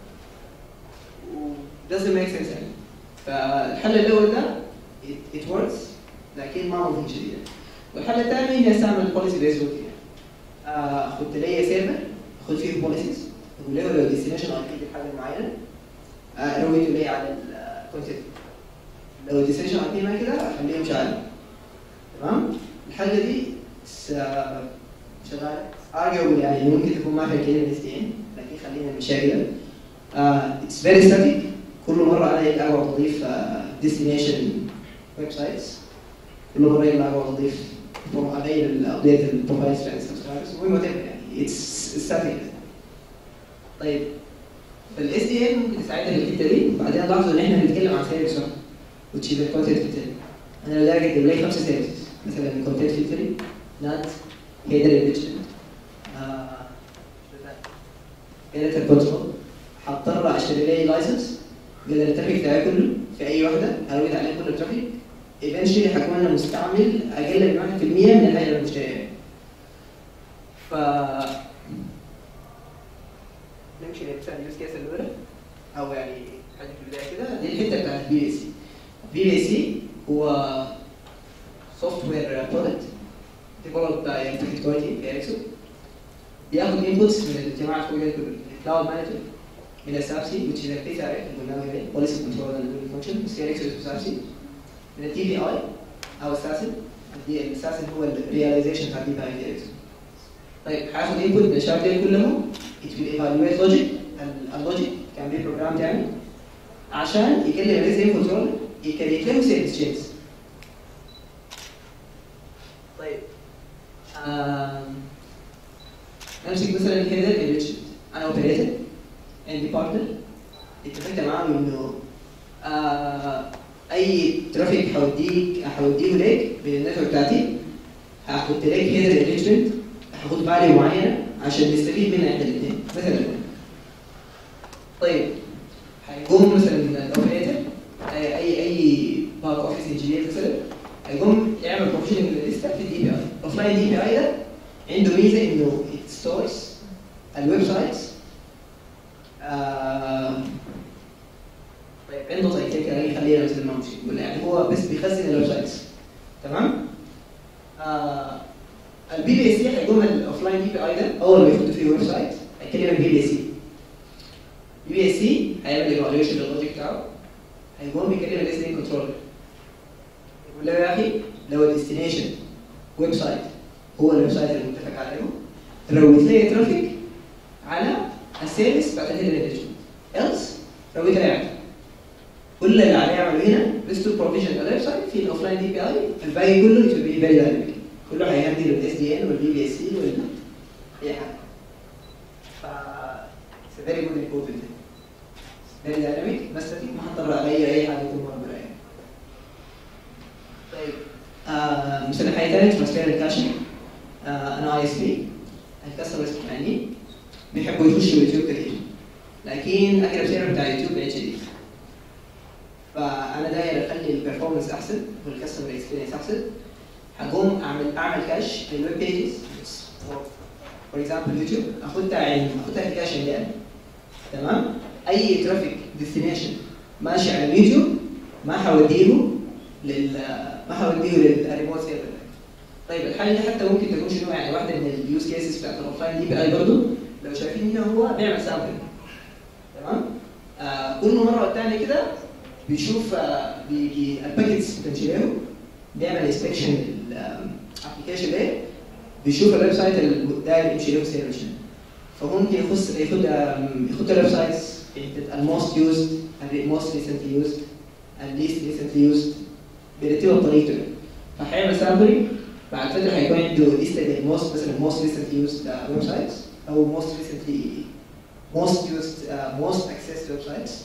و doesn't make sense يعني فالحل الاول ده it, it works لكن ما ممكن شديدا والحل الثاني اني استعمل بوليسي بيز روتين اخد لي سيرفر اخد فيه بوليسيز اقول له لو ديستنيشن اي بي حاجه معينه ارويته لي على الكونسيبت لو الديستنيشن اي بي ما كده اخليه مش عارف تمام الحاجه دي س- شغاله ارجو يعني ممكن تكون ما فيها كلمه اس تي ان لكن خلينا نمشيها كده اتس فيري ستاتيك كل مره انا اقعد اضيف ديستنيشن ويب سايتس كل مره يلا اقعد اضيف اغير الابديت البروفايلز بتاع السبسكرايبرز المهم whatever يعني اتس ستاتيك طيب فالاس دي ان ممكن تساعدنا في الحته دي وبعدين لاحظوا ان احنا بنتكلم عن سيرفيس واحد which is the content filtering انا لو داير اقدم لي خمسه سيرفيسز مثلا content filtering نات header enrichment editor control هضطر اشتري لي لايسنس بدل الترافيك بتاعي كله في اي واحده هرويد عليه كل الترافيك ايفنشلي هكون انا مستعمل اقل من 1% من الحاجه اللي أنا مشتريها ف نمشي لمثال اليوز كيس الاولى او يعني حاجه في البدايه كده دي الحته بتاعت البي اي سي البي اي سي هو سوفت وير برودكت ديفلوبد باي تكنولوجي في اريكسون بياخد انبوتس من الجماعه فوق الكلاود مانجر من السابسي which is a PCRF اللي قلنا عليه policy control and ruling function بس اريكسون اسمه سابسي من الدي بي اي او اساسن الاساسن هو الرياليزيشن بتاع الدي بي اي اريكسون طيب هاخد انبوت من الشباب دول كلهم it will evaluate logic ال- اللوجيك كان بيه بروجرام يعني عشان يكلم الريزين كنترول يكريت له سيرفيس تشينز طيب آم، نمسك مثلا الهيدر انريتشمنت انا اوبريتور عندي بارتنر اتفقت معاهم انه آه، اي ترافيك هوديك هوديه ليك من النتورك بتاعتي هاخد لك هيدر انريتشمنت هاخد فاليو معينه عشان نستفيد منها احنا الاثنين مثلا طيب هيقوم مثلا الاوبريتور اي اي اي باك اوفيس انجينير مثلا هيقوم يعمل بروفيشننج للليسته في الدي بي اي اوف لاين دي بي اي ده عنده ميزه انه ستورز الويب سايتس طيب عنده طيب كده يخلينا مثلا ما مش يقول يعني هو بس بيخزن الويب سايتس تمام آه البي بي سي هيقوم الاوف لاين دي بي اي ده اول ما يحط فيه ويب سايت هيكلم البي بي سي البي بي سي هيعمل ايفالويشن لللوجيك بتاعه هيقوم يكلم الاس دي كنترولر يقول له يا اخي لو الديستنيشن ويب سايت هو الويب سايت اللي متفق عليه روت لي ترافيك على السيرفيس بتاعت الهيدر انجمنت ايلس رويت لي عادي كل اللي عليه يعمله هنا بس تو بروفيجن الويب سايت في الاوف لاين دي بي اي الباقي كله يبقى فيري دايناميك كله هيهندل الاس دي ان والبي بي اس سي وال اي حاجه ف اتس فيري جود امبروفمنت فيري دايناميك بس ما هضطر اغير اي حاجه كل مره برايا طيب آه مثلا حاجه ثانيه ترانسفير الكاشن آه انا اي اس بي الكاستمرز بتاعي بيحبوا يخشوا يوتيوب كثير لكن اقرب سيرفر بتاع يوتيوب اتش دي فانا داير اخلي البرفورمانس احسن والكاستمر اكسبيرينس احسن هقوم اعمل اعمل كاش للويب بيجز فور اكزامبل يوتيوب اخدها عين اخدها في كاش عندي أنا. تمام اي ترافيك ديستنيشن ماشي على اليوتيوب ما حوديه لل ما حوديه للريموت سيرفر طيب الحل ده حتى ممكن تكون شنو يعني واحده من اليوز كيسز بتاعت الاوفلاين دي بي اي برضه لو شايفين هنا هو بيعمل سامبل تمام آه كل مره والتانيه كده بيشوف آه بيجي الباكيتس بتنشيله بيعمل انسبكشن للابلكيشن ده بيشوف الويب سايت اللي داير يمشي له سيرفيشن فممكن يخص ياخد ياخد الويب سايتس الموست يوزد الموست ريسنتلي يوزد الليست ريسنتلي يوزد بيرتبها بطريقته فهيعمل سامبلينج بعد فتره هيكون عنده لسته بالموست مثلا موست ريسنتلي يوزد ويب سايتس او موست ريسنتلي موست يوزد موست اكسس ويب سايتس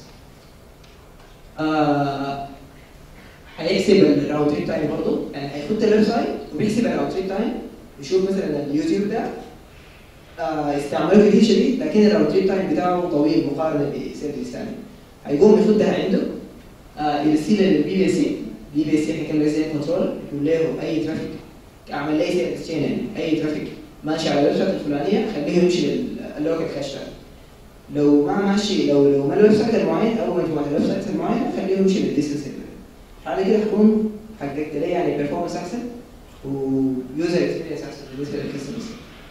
هيحسب الراوند تريب تايم برضه يعني هيحط الويب سايت وبيحسب الراوند تريب تايم يشوف مثلا اليوتيوب ده آه، استعماله كتير شديد لكن الراوند تريب تايم بتاعه طويل مقارنه بسيرفيس ثاني هيقوم يحطها عنده آه، يرسلها للبي بي سي بي بي سي حيكون زي كنترول يقول له اي ترافيك اعمل لي سي اكسشينج يعني اي ترافيك ماشي على الويب سايت الفلانيه خليه يمشي للوكال كاش لو ما ماشي لو لو ما الويب سايت المعين او مجموعه الويب سايت المعينه خليه يمشي للديستنس على كده حكون حققت لي يعني بيرفورمانس احسن ويوزر اكسبيرينس احسن بالنسبه للكستمرز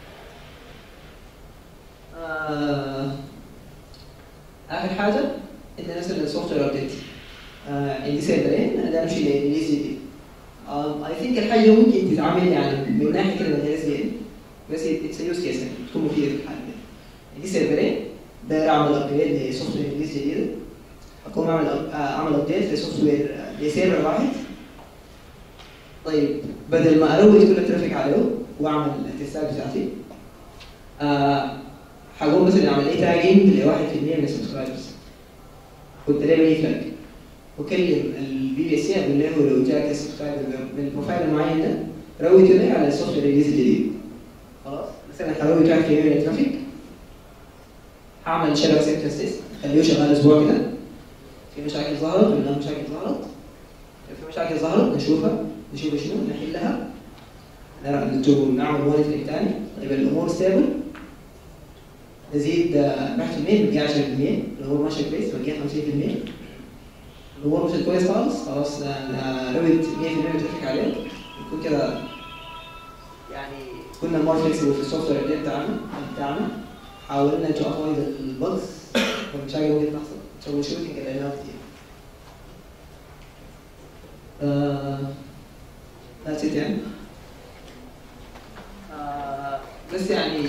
آه اخر حاجه ان مثلا السوفت وير ابديت عندي سيرفرين ده نمشي لريليز جديد اي ثينك الحاجه ممكن تتعامل يعني من ناحيه كده من غير زين بس اتس يوز كيس تكون مفيده في الحاله دي عندي سيرفرين ده اعمل ابجريد لسوفت وير ريليز جديده اقوم اعمل اعمل ابديت لسوفت وير لسيرفر واحد طيب بدل ما اروج كل الترافيك عليه واعمل التستات بتاعتي آه حقوم مثلا اعمل ايه تاجنج ل 1% من السبسكرايبرز كنت ليه بني فلاج وكلم البي بي سي اقول له لو جاك سبسكرايبر من البروفايل المعين ده روج لي على السوفت وير ريليز الجديد خلاص مثلا حروج 1% من الترافيك هعمل شبكه سيكتنس تيست خليه شغال اسبوع كده في مشاكل ظهرت ولا مشاكل ظهرت في مشاكل ظهرت نشوفها نشوف شنو نحلها نعمل مونيتورنج ثاني طيب الامور ستيبل نزيد 1% بقي 10% الامور ماشيه كويس بقي 50% الامور مشيت كويس خالص خلاص رويت 100% ترافيك عليه يكون كده يعني كنا مور فليكسبل في السوفت وير بتاعنا بتاعنا حاولنا تو افويد البجز والمشاكل ممكن تحصل تسوي شوتنج لنا كتير ذاتس ات يعني آه، بس يعني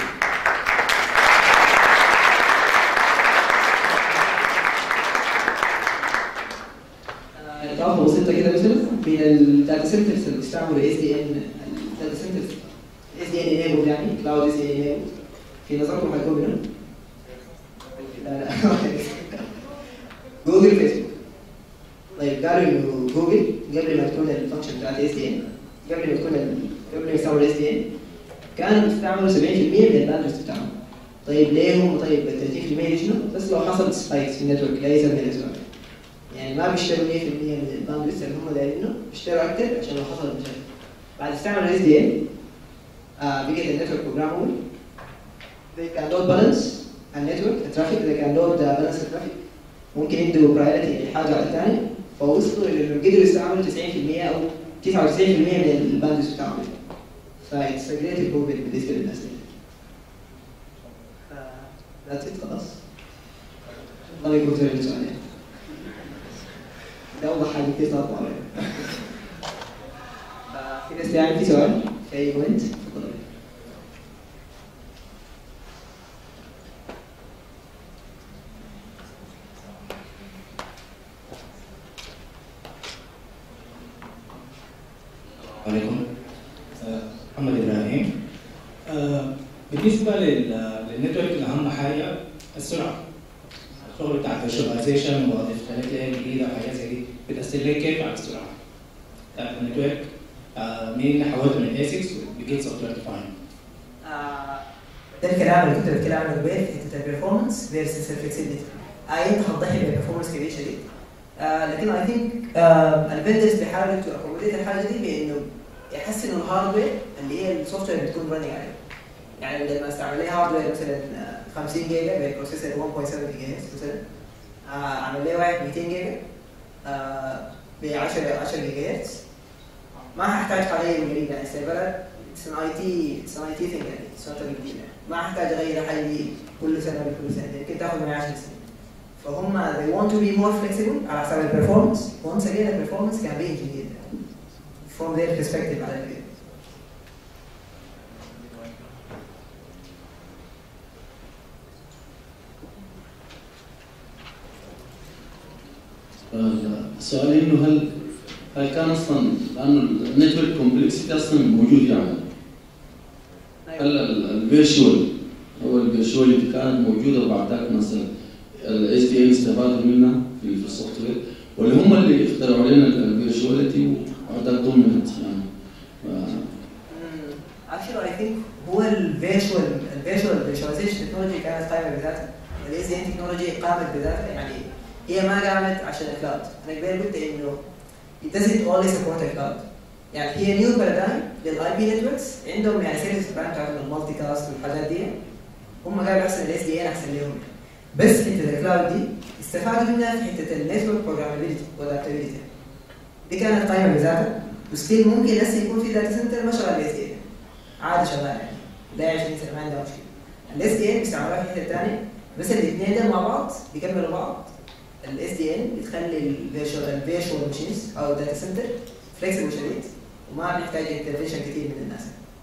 آه، اضافه بسيطه كده مثلا من الداتا سنترز اللي بيستعملوا اس دي ان الداتا سنترز اس دي ان انيبل يعني كلاود اس دي ان انيبل في نظركم هيكون منهم؟ لا لا جوجل فيسبوك طيب قالوا انه جوجل قبل ما تكون الفانكشن بتاعت اس دي ان قبل ما تكون ال- قبل ما يستعملوا اس دي ان كانوا بيستعملوا 70% من الباندويث بتاعهم طيب ليه هم طيب ال 30% دي شنو؟ بس لو حصل سبايكس في النتورك لاي سبب من الاسباب يعني ما بيشتروا 100% من الباندويث اللي هم دايرينه بيشتروا اكثر عشان لو حصل مشاكل بعد استعملوا اس دي ان بقت النتورك بروجرامبل they can load balance النتورك الترافيك they can load the balance الترافيك ممكن يدوا برايورتي لحاجه على الثانيه فوصلوا انه قدروا يستعملوا 90% او 99% من الباندويث بتاعهم فايتس جريت امبروفمنت بالنسبه للناس دي ذاتس ات خلاص الله يكون في السؤال يعني ده اوضح حاجه كتير صارت معايا في ناس يعني في سؤال في اي بوينت تفضل عليكم آه، محمد ابراهيم آه، بالنسبه لل- للنتورك اهم حاجه السرعه الشغل بتاع الفيرشواليزيشن واضفت لك لاير جديده وحاجات زي دي بتاثر لك كيف على السرعه بتاعت النتورك آه، مين اللي حولته من اسكس بجيت سوفت وير ديفاين ده الكلام اللي كنت بتكلم عنه قبل في حته البرفورمانس فيرسس الفلكسبيتي اي انت هتضحي بالبرفورمانس كبير شديد آه لكن اي ثينك الفندرز بيحاولوا تو اكوموديت الحاجه دي بانه يحسنوا الهاردوير اللي هي السوفت وير بتكون رننج عليه يعني لما استعمل لي هاردوير مثلا آه، 50 جيجا ببروسيسور 1.7 جيجا هرتز مثلا آه، اعمل لي واحد 200 جيجا ب 10 10 جيجا هرتز ما هحتاج حاليا جديد يعني السيرفرات اتس ان اي تي اتس ان اي تي ثينج يعني اتس نوت جديد ما هحتاج اغير حاجه دي كل سنه كل سنه يمكن تاخذ معي 10 سنين فهم they want to be more flexible على حسب البرفورمانس once again البرفورمانس can be engineered from their perspective على كده السؤال انه هل هل كان اصلا لانه النتورك كومبلكسيتي اصلا موجود يعني هل الفيرشوال او الفيرشواليتي كانت موجوده وبعد ذاك مثلا الاس دي ان استفادوا منها في في السوفت وير ولا هم اللي اخترعوا لنا الفيرشواليتي وبعد ذاك ضمنت يعني اكشلي اي ثينك هو الفيرشوال الفيرشوال فيرشواليزيشن تكنولوجي كانت قائمه بذاتها الاس دي ان تكنولوجي قامت بذاتها يعني هي ما قامت عشان الكلاود انا قبل قلت انه it doesn't only support الكلاود يعني هي نيو بارادايم للاي بي نتوركس عندهم يعني سيرفيس براند بتاعتهم المالتي كاست والحاجات دي هم قالوا احسن الاس دي ان احسن لهم بس حته الكلاود دي استفادوا منها في حته النتورك بروجرامابيلتي والادابتابيلتي دي كانت قائمه بذاتها وستيل ممكن هسه يكون في داتا سنتر ما شغال الاس دي ان عادي شغال يعني لا 20 سنه ما عندها مشكله الاس دي ان بيستعملوها في حته ثانيه بس الاثنين دول مع بعض بيكملوا بعض الاس دي ان بتخلي الفيرشوال الفيرشوال ماشينز او داتا سنتر فليكسبل شديد وما بيحتاج انترفيشن كثير من الناس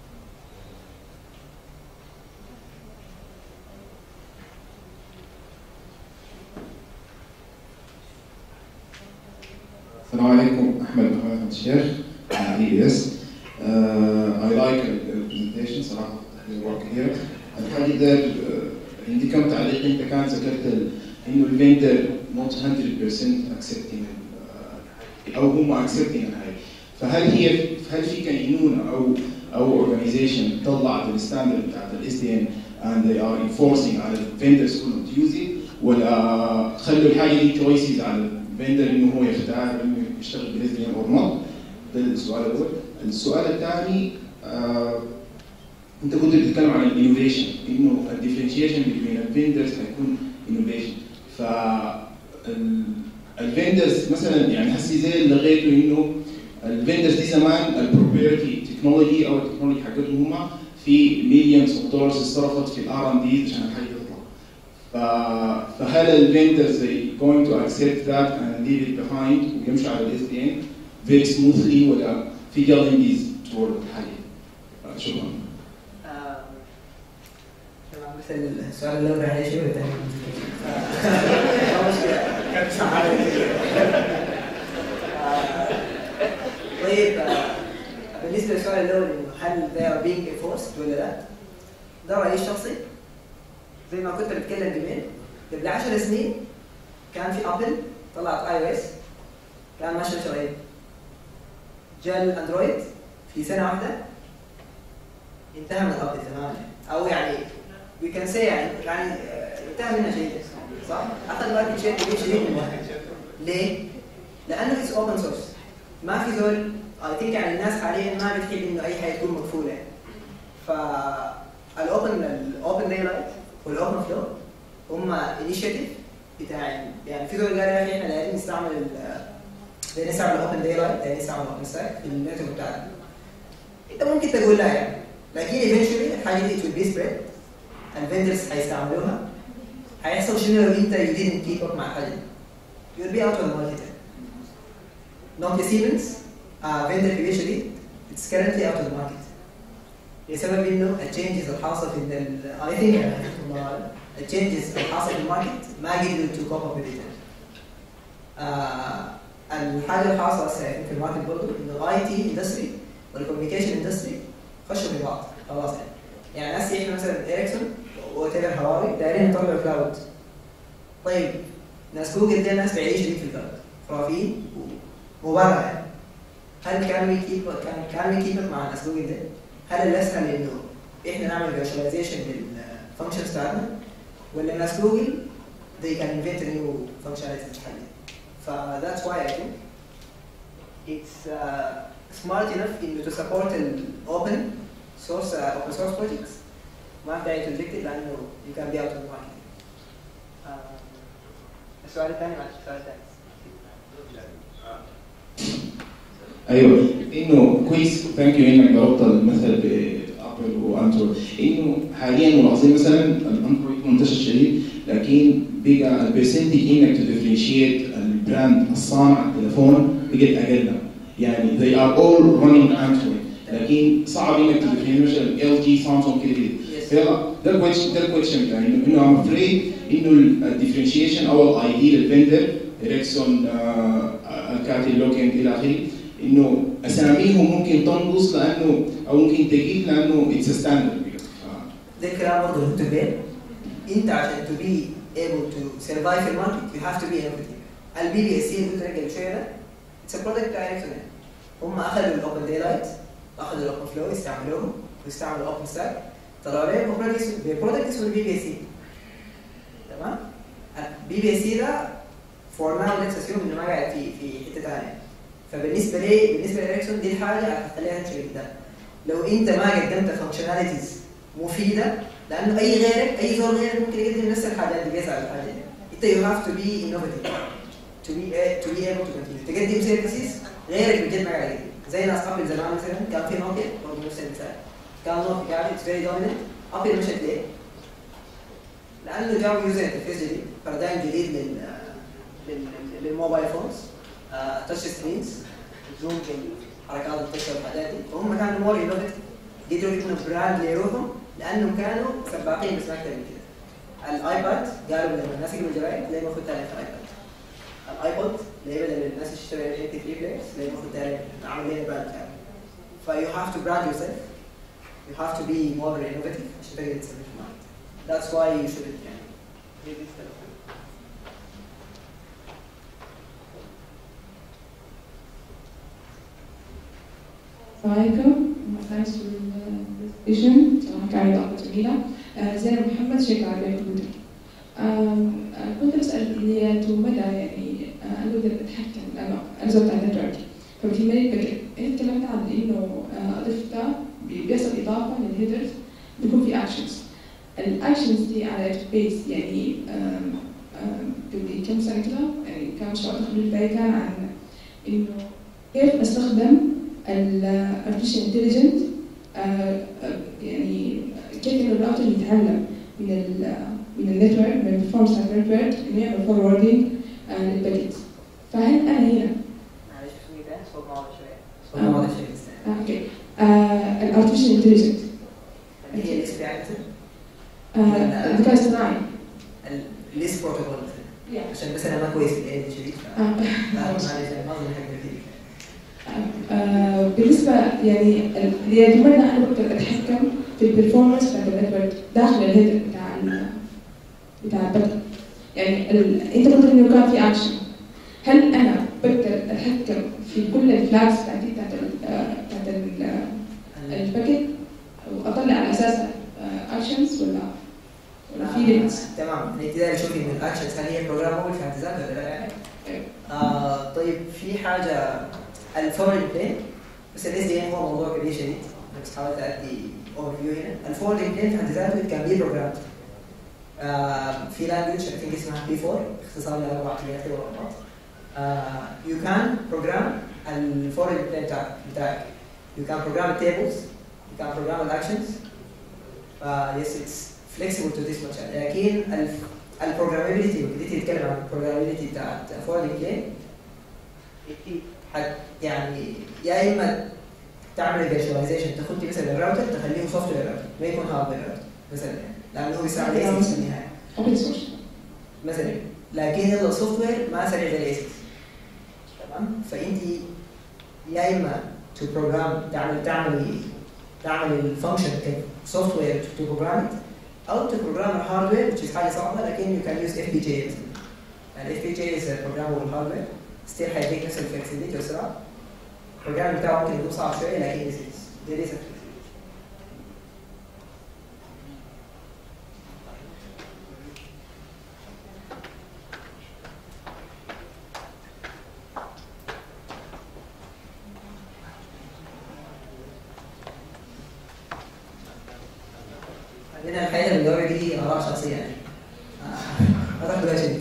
السلام عليكم احمد محمد الشيخ اي بي اس اي لايك البرزنتيشن صراحه ورك كثير الحاجه ده عندي كم تعليق انت كان ذكرت ال- انه الفندر نوت 100% اكسبتنج او هم اكسبتنج الحاجه فهل هي هل في كينونه او او اورجانيزيشن طلعت الستاندرد بتاعت الاس دي ان and they are enforcing على الفندرز كلهم to use it ولا خلوا الحاجه دي choices على الفندر انه هو يختار انه يشتغل بالاس دي ان اور نوت ده السؤال الاول السؤال الثاني آه انت كنت بتتكلم عن الانوفيشن انه الديفرنشيشن بين الفندرز هيكون انوفيشن ف الفندرز مثلا يعني هسي زي اللي لغيته انه الفندرز دي زمان البروبرتي تكنولوجي او التكنولوجي حقتهم هم في مليونز اوف دولارز اتصرفت في الار ام دي عشان الحاجه تطلع ف- فهل الفندرز going to accept that and leave it behind ويمشوا على الاس دي ان very smoothly ولا في challenges toward الحاجه آه، شكرا آه، طبعا بس السؤال الاول عليه شيء والثاني طيب آه، بالنسبه للسؤال الاول انه هل they are being enforced ولا لا؟ ده رايي الشخصي زي ما كنت بتكلم قبل قبل 10 سنين كان في ابل طلعت اي او اس كان ماشي شغال جاء الاندرويد في سنه واحده انتهى من الابل تماما او يعني وي كان سي يعني يعني آه، انتهى منها شيء صح؟ اخذ وقت شيء كبير شديد منها ليه؟ لانه اتس اوبن سورس ما في زول اي ثينك يعني الناس حاليا ما بتحب انه اي حاجه تكون مقفوله يعني. فالاوبن الاوبن داي لايت والاوبن فلو هم انيشيتيف بتاع يعني في زول قال يا اخي احنا لازم نستعمل ال- لازم نستعمل الاوبن داي لايت لازم نستعمل الاوبن ستاك في النتورك بتاعنا انت ممكن تقول لا يعني لكن eventually الحاجه دي will be spread الفندرز هيستعملوها هيحصل شنو لو انت you didn't keep up مع الحاجه دي you'll be out of the market نوكيا سيمنز فندر كبير شديد it's currently out of the market لسبب انه التشينجز الحاصله في ال I think يعني الله أعلم، التشينجز الحاصله في الماركت ما قدروا to cope up with it آه، الحاجه الحاصله هسه في الماركت برضه انه الاي تي اندستري والكوميونيكيشن اندستري خشوا في بعض خلاص يعني يعني ناس احنا مثلا اريكسون وات ايفر هواوي دايرين يطلعوا كلاود طيب ناس جوجل دي ناس بيعيشوا دي في الكلاود خرافيين وبره يعني هل كان وي كيب كان كان وي كيب مع ناس جوجل دي؟ هل الاسهل انه احنا نعمل فيرشواليزيشن للفانكشنز بتاعتنا ولا ناس جوجل they can invent a new functionality تتحل ف that's why I think it's uh, smart enough in to support ال open source uh, open source projects ما في داعي تريجكت لانه you can be out of the market. Uh, السؤال الثاني معلش السؤال الثاني ايوه انه كويس ثانك يو انك ضربت المثل بابل واندرويد انه حاليا ملاحظين مثلا الاندرويد منتشر شديد لكن بقى البرسنتج انك تدفرنشيت البراند الصانع التليفون بقت اقل يعني they are all running android لكن صعب انك تدفرنشيت مثلا ال جي سامسونج كده كده Yes. فيلا ده الكويشن ده الكويشن بتاعي انه انه ام افريد انه الديفرنشيشن او الاي دي للفندر اريكسون الكاتي لوكينج الى اخره انه اساميهم ممكن تنقص لانه او ممكن تقيل لانه اتس ستاندرد ده الكلام برضه اللي بين انت عشان to be able to survive في الماركت you have to be innovative البي بي اس سي اللي قلت لك قبل شويه ده اتس برودكت بتاع اريكسون هم اخذوا الاوبن داي لايت اخذوا الاوبن فلو استعملوه واستعملوا اوبن ستاك طلعوا عليه برودكت اسمه البي بي اس سي تمام البي بي اس سي ده فور ناو ليتس اسيوم انه ما قاعد في في حته ثانيه فبالنسبه لي بالنسبه لاريكسون دي الحاجه هتخليها تمشي قدام لو انت ما قدمت فانكشناليتيز مفيده لانه اي غيرك اي زول غيرك ممكن يقدم نفس الحاجات اللي بيسال الحاجه دي انت يو هاف تو بي انوفيتيف to be to be able to continue تقدم سيرفيسز غيرك بجد ما قاعد يقدم زي ناس ابل زمان مثلا كان في نوكيا برضه نفس المثال كان نوكيا قاعد اتس فيري دوميننت ابل مشت ليه؟ لانه جابوا يوزر انترفيس جديد بارادايم جديد لل لل- للموبايل فونز تاتش سكرينز زوم حركات التاتش والحاجات دي فهم كانوا مور انوفيتيف قدروا يبنوا براند لروحهم لانهم كانوا سباقين بس ما اكثر من كده الايباد قالوا لما الناس يجيبوا الجرايد زي ما اخذت عليه في الايباد الايبود اللي هي بدل الناس تشتري ام بي 3 بلايرز زي ما اخذت عليه عمل لنا براند بتاعه فيو هاف تو براند يور سيلف you have to be more innovative عشان تقدر تسوي في الماركت that's why you should يعني do this kind of thing. السلام عليكم ثانكس فور الفيجن صراحة كانت علاقة جميلة آه، زينب محمد شركة عربية كمبيوتر آم، آه، كنت بسأل إلى مدى يعني آه، أنا أقدر أتحكم لأنه أنا زرت على النتورك فبتهمني الفكرة أنت تكلمت عن إنه آه، أضفت بي- بيحصل إضافة للهيدرز بيكون في أكشنز الأكشنز دي على بيس يعني آم، آم، قبل كم سنة كده يعني كان مشروع تخرج بتاعي كان عن إنه كيف أستخدم الارتفيشال انتليجنت يعني كيف انه الراوتر يتعلم من ال من النتورك من البرفورمانس بتاع النتورك انه يعمل فوروردنج للباكيت فهل انا هنا معلش اسمي ده صوت واضح شويه صوت آه. واضح شويه بس آه، اوكي الارتفيشال انتليجنت اللي هي الاس بي اي مثلا الذكاء الاصطناعي الاس بروتوكول مثلا Yeah. عشان بس انا ما كويس في الاي شديد ف- آه. لا، معلش انا ما اظن حاجه كتير آه، بالنسبة يعني اللي يتمنى أنا أقدر أتحكم في البرفورمانس بتاع النتورك داخل الهيدر بتاع ال بتاع الباكت يعني ال... أنت قلت إنه كان في أكشن هل أنا بقدر أتحكم في كل الفلاجز بتاعتي بتاعت ال آه، بتاعت ال- آه، الباكت وأطلع على أساسها أكشنز ولا ولا في ليميتس؟ تمام انت داير تشوفي ان الاكشنز هل هي بروجرامبل في حد ذاتها ولا لا يعني؟ آه طيب في حاجه الفورورد بلين بس الاس دي ان هو موضوع كبير شديد انا بس حاولت ادي اوفر فيو هنا الفورورد بلين في حد ذاته كان بي بروجرام آه في لانجوج اي ثينك اسمها بي 4 اختصار لاربع كلمات كده ورا بعض يو كان بروجرام الفورورد بلين بتاعك بتاعك يو كان بروجرام التيبلز يو كان بروجرام الاكشنز يس اتس فليكسبل تو ذيس ماتش لكن البروجرامابيلتي وبديت تتكلم عن البروجرامابيلتي بتاعت فورورد بلين حت يعني يا اما تعمل فيرتشواليزيشن تاخد مثلا الراوتر تخليه سوفت وير راوتر ما يكون هاردوير راوتر مثلا لانه هو بيستعمل ايسكس في النهايه أوبن سورس مثلا لكن يلا السوفت وير ما سريع زي الايسكس تمام فانت يا اما تو بروجرام تعمل تعمل تعمل الفانكشن كسوفت وير تو بروجرام او تو بروجرام الهاردوير which is حاجه صعبه لكن you can use FPGA مثلا يعني FPGA is a programmable hardware ستيل هيديك نفس الفلكسبيتي والسرعه البروجرام بتاعه ممكن يكون صعب شويه لكن this is there is a flexibility. عندنا الحقيقه الجواب دي اراء شخصيه يعني آه، ما تاخدوها شديد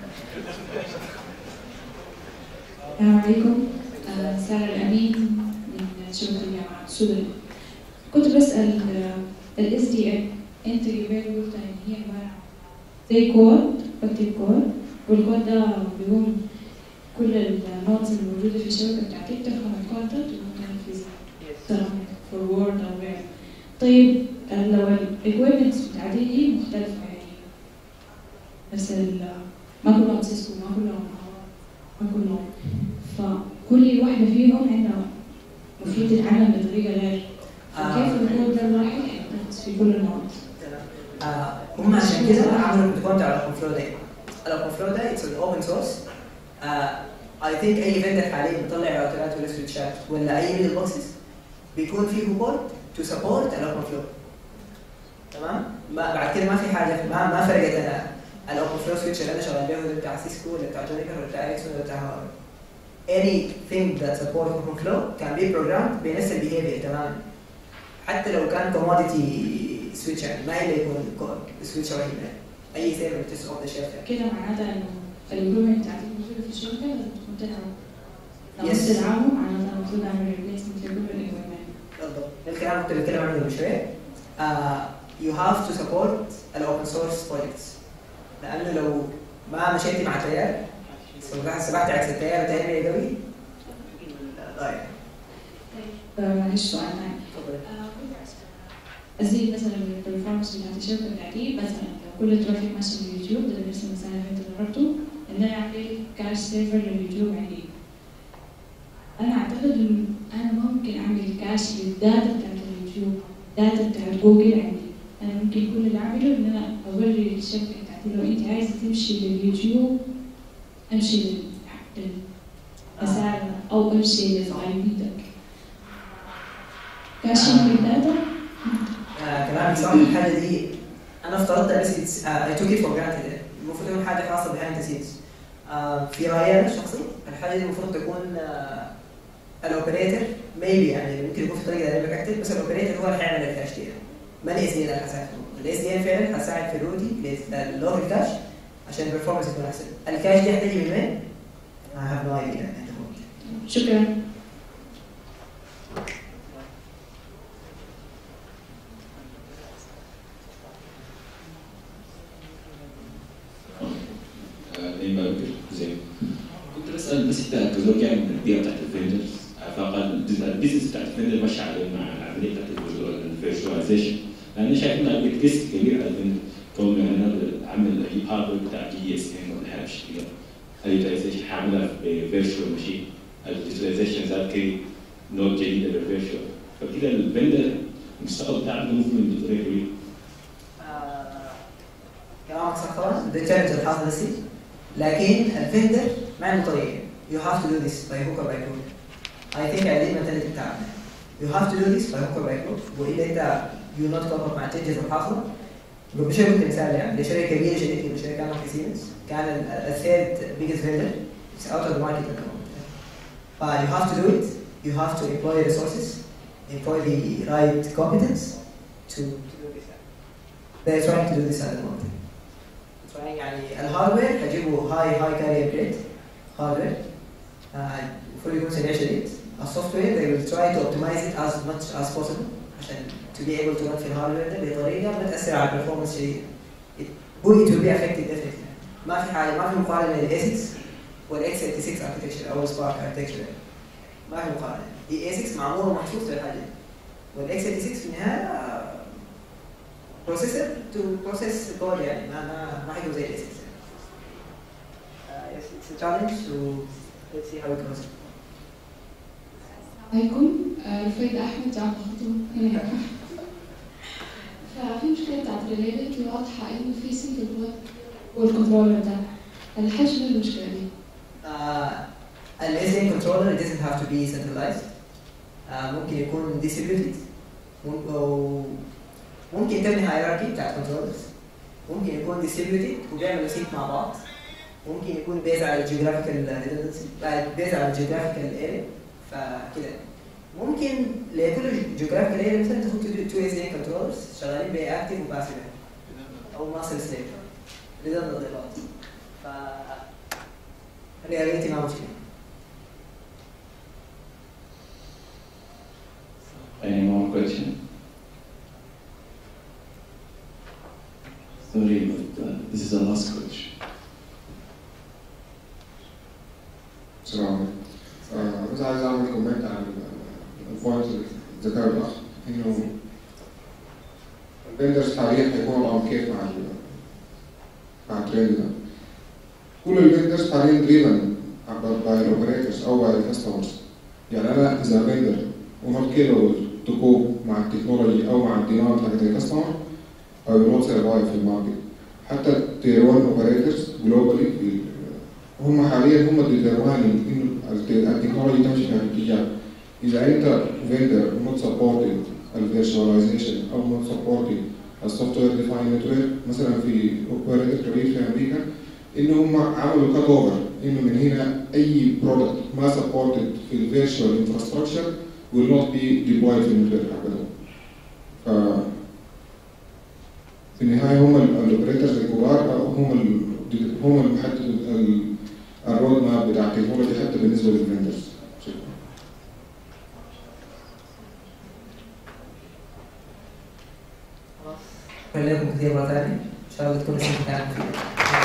السلام عليكم آه، سارة الأمين من شبكة الجامعة السودانية كنت بسأل الاس دي ام انت قبل قلت ان هي عبارة عن زي كود بكتب كود والكود ده بيقوم كل النوتس الموجودة في الشبكة بتاعتي بتفهم الكود ده تقوم تنفذها سواء فور وورد أو غيره طيب آه، لو الايكويبمنتس بتاعتي دي مختلفة يعني نفس ال- ما كلهم سيسكو ما كلهم ما كلهم فكل واحدة فيهم عندها المفروض تتعلم بطريقة غير فكيف الكود ده راح ينفذ في كل المواد؟ آه، هم عشان كده عملوا البروتوكول بتاع الاوبن فلو ده الاوبن فلو ده اتس اوبن سورس اي ثينك اي فيندر حاليا بيطلع راوترات ولا سويتشات ولا اي ميدل بوكسز بيكون فيه بورت تو سبورت الاوبن فلو تمام ما بعد كده ما في حاجه ما ما فرقت انا الاوبن فلو سويتش اللي انا شغال بيه ده بتاع سيسكو ولا بتاع جونيكر ولا بتاع اريكسون ولا بتاع هاورد anything that support open flow can be programmed بنفس البيهيفير تمام حتى لو كان كوموديتي سويتش يعني ما إلا يكون سويتش رهيب يعني اي سيرفر تس اوف ذا شيلف كده معناتها انه الامبروفمنت بتاعت الموجودة في الشركة لازم تكون تدعم لو Yes. مش تدعمه معناتها المفروض اعمل ريبليسمنت لكل الامبروفمنت بالضبط الكلام اللي كنت بتكلم عنه من شويه آه you have to support الاوبن سورس بروجكتس لانه لو ما مشيتي مع التيار سبحت سبحت عكس التيار وتيار قوي ضايع معلش سؤال ثاني تفضل ازيد مثلا من البرفورمانس بتاعت الشركه بتاعتي مثلا لو كل الترافيك ماشي من اليوتيوب ده نفس المثال اللي انت ضربته ان انا اعمل كاش سيرفر لليوتيوب عندي انا اعتقد ان انا ممكن اعمل كاش للداتا بتاعت اليوتيوب داتا بتاعت جوجل عندي انا ممكن كل اللي اعمله ان انا اوري الشركه بتاعتي لو انت عايزه تمشي لليوتيوب امشي لل للمسار او امشي للاي بي ده كاشنج للداتا آه، كلامك صح الحاجه دي انا افترضتها بس اي توك ات فور جرانتد المفروض تكون حاجه خاصه بيهايند ذا سينز في رايي انا الشخصي الحاجه دي المفروض تكون الاوبريتور ميبي يعني ممكن يكون في طريقه دايناميك اكتف بس الاوبريتور هو اللي حيعمل الكاش دي ما الاس دي ان اللي حساعد الاس دي ان فعلا حتساعد في الروتي للوكال كاش عشان البرفورمانس يكون احسن الكاش دي هتجي من وين؟ I have no idea شكرا دايما بكر زين كنت بسال بس انت كزوج جاي من البيئه بتاعت الفيندرز فقال البيزنس بتاعت الفيندر ماشي على مع العمليه بتاعت الفيرشواليزيشن لان شايف انها ريسك كبير على الفيندر كون انا عامل اجيب هاردوير بتاع جي اس ام ولا حاجه بالشكل ده اليوتيلايزيشن هعملها بفيرشوال ماشين اليوتيلايزيشن زاد كي نوت جديده للفيرشوال فكده الفيندر المستقبل بتاعه موفمنت بطريقه كبيره آه، كلامك صح طبعا ده تشالنج الحاصل هسي لكن الفندر ما عنده طريقه يو هاف تو دو ذس باي هوك اور باي كروك اي ثينك هذه المنتاليتي بتاعنا يو هاف تو دو ذس باي هوك اور باي كروك والا انت يو نوت كوب مع التشنجز الحاصله مش هقول مثال يعني لشركه كبيره شديد شركه كانت في سيمنز كان الثيرد بيجست فيندر اتس اوت اوف ذا ماركت ف you have to do it you have to employ resources employ the right competence to, to do this they're trying to do this at the moment trying يعني الهاردوير هجيبه هاي هاي كارير جريد هاردوير المفروض يكون سريع شديد السوفت وير they will try to optimize it as much as possible عشان to be able to run في الهاردوير ده بطريقه ما تاثر على البرفورمانس شديد it will it will be affected definitely ما في حاجه ما في مقارنه بين الاي 6 والاكس 86 اركتكشر او السبارك اركتكشر ما في مقارنه الاي 6 معمول ومخصوص للحاجه دي والاكس 86 في النهايه بروسيسور تو بروسيس كود يعني ما ما ما حيكون زي الاس اس yes it's a challenge so let's see how it goes عليكم آه، رفيدة أحمد جامعة خطوة هنا ففي مشكلة بتاعت الريليبيلتي واضحة إنه في سنجل بوت والكنترولر ده الحل شنو المشكلة دي؟ uh, an SDN controller it doesn't have to be centralized uh, ممكن يكون distributed ممكن أو ممكن تبني hierarchy بتاعت controllers ممكن يكون distributed وبيعملوا sync مع بعض ممكن يكون based على geographical redundancy آه، based على geographical area فكده ممكن لكل geographical area مثلا تاخد two two SDN controllers شغالين بأكتف وباسيف أو ماسل سليب redundant ضغط ف رياليتي ما مشكلة Any more question? Sorry, but uh, this is the last question. السلام عليكم. آه، بس عايز اعمل كومنت على البوينت اللي ذكرها الاخ انه الفندرز حاليا هيكونوا على كيف مع ال- مع الترند ده. كل الفندرز حاليا دريفن by the operators او by the customers يعني انا اذا فيندر ونوت capable to cope مع التكنولوجي او مع الديماند حق الكاستمر I will not survive في الماركت حتى tier 1 operators globally في- هم حاليا هم determining انه الت- التكنولوجي تمشي في الاتجاه اذا انت فيندر not supporting الفيرشواليزيشن او not supporting السوفت وير ديفاين نتورك مثلا في اوبريتور كبير في امريكا انه هم عملوا كات اوفر انه من هنا اي برودكت ما سبورتد في الفيرشوال انفراستراكشر will not be deployed في النتورك حقتهم. ف في النهايه هم الاوبريتورز الكبار هم ال- هم اللي بيحددوا ال- الرود ماب بتاع التكنولوجي حتى بالنسبه للفندرز. شكرا. شكرا لكم كثير مرة ثانية إن شاء الله تكون السنة كانت مفيدة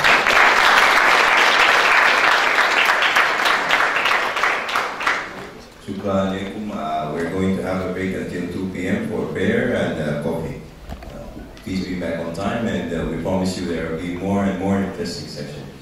Shukran alaikum. Uh, we're going to have a break until 2 p.m. for prayer and uh, coffee. Uh, please be back on time, and uh, we promise you there will be more and more interesting sessions.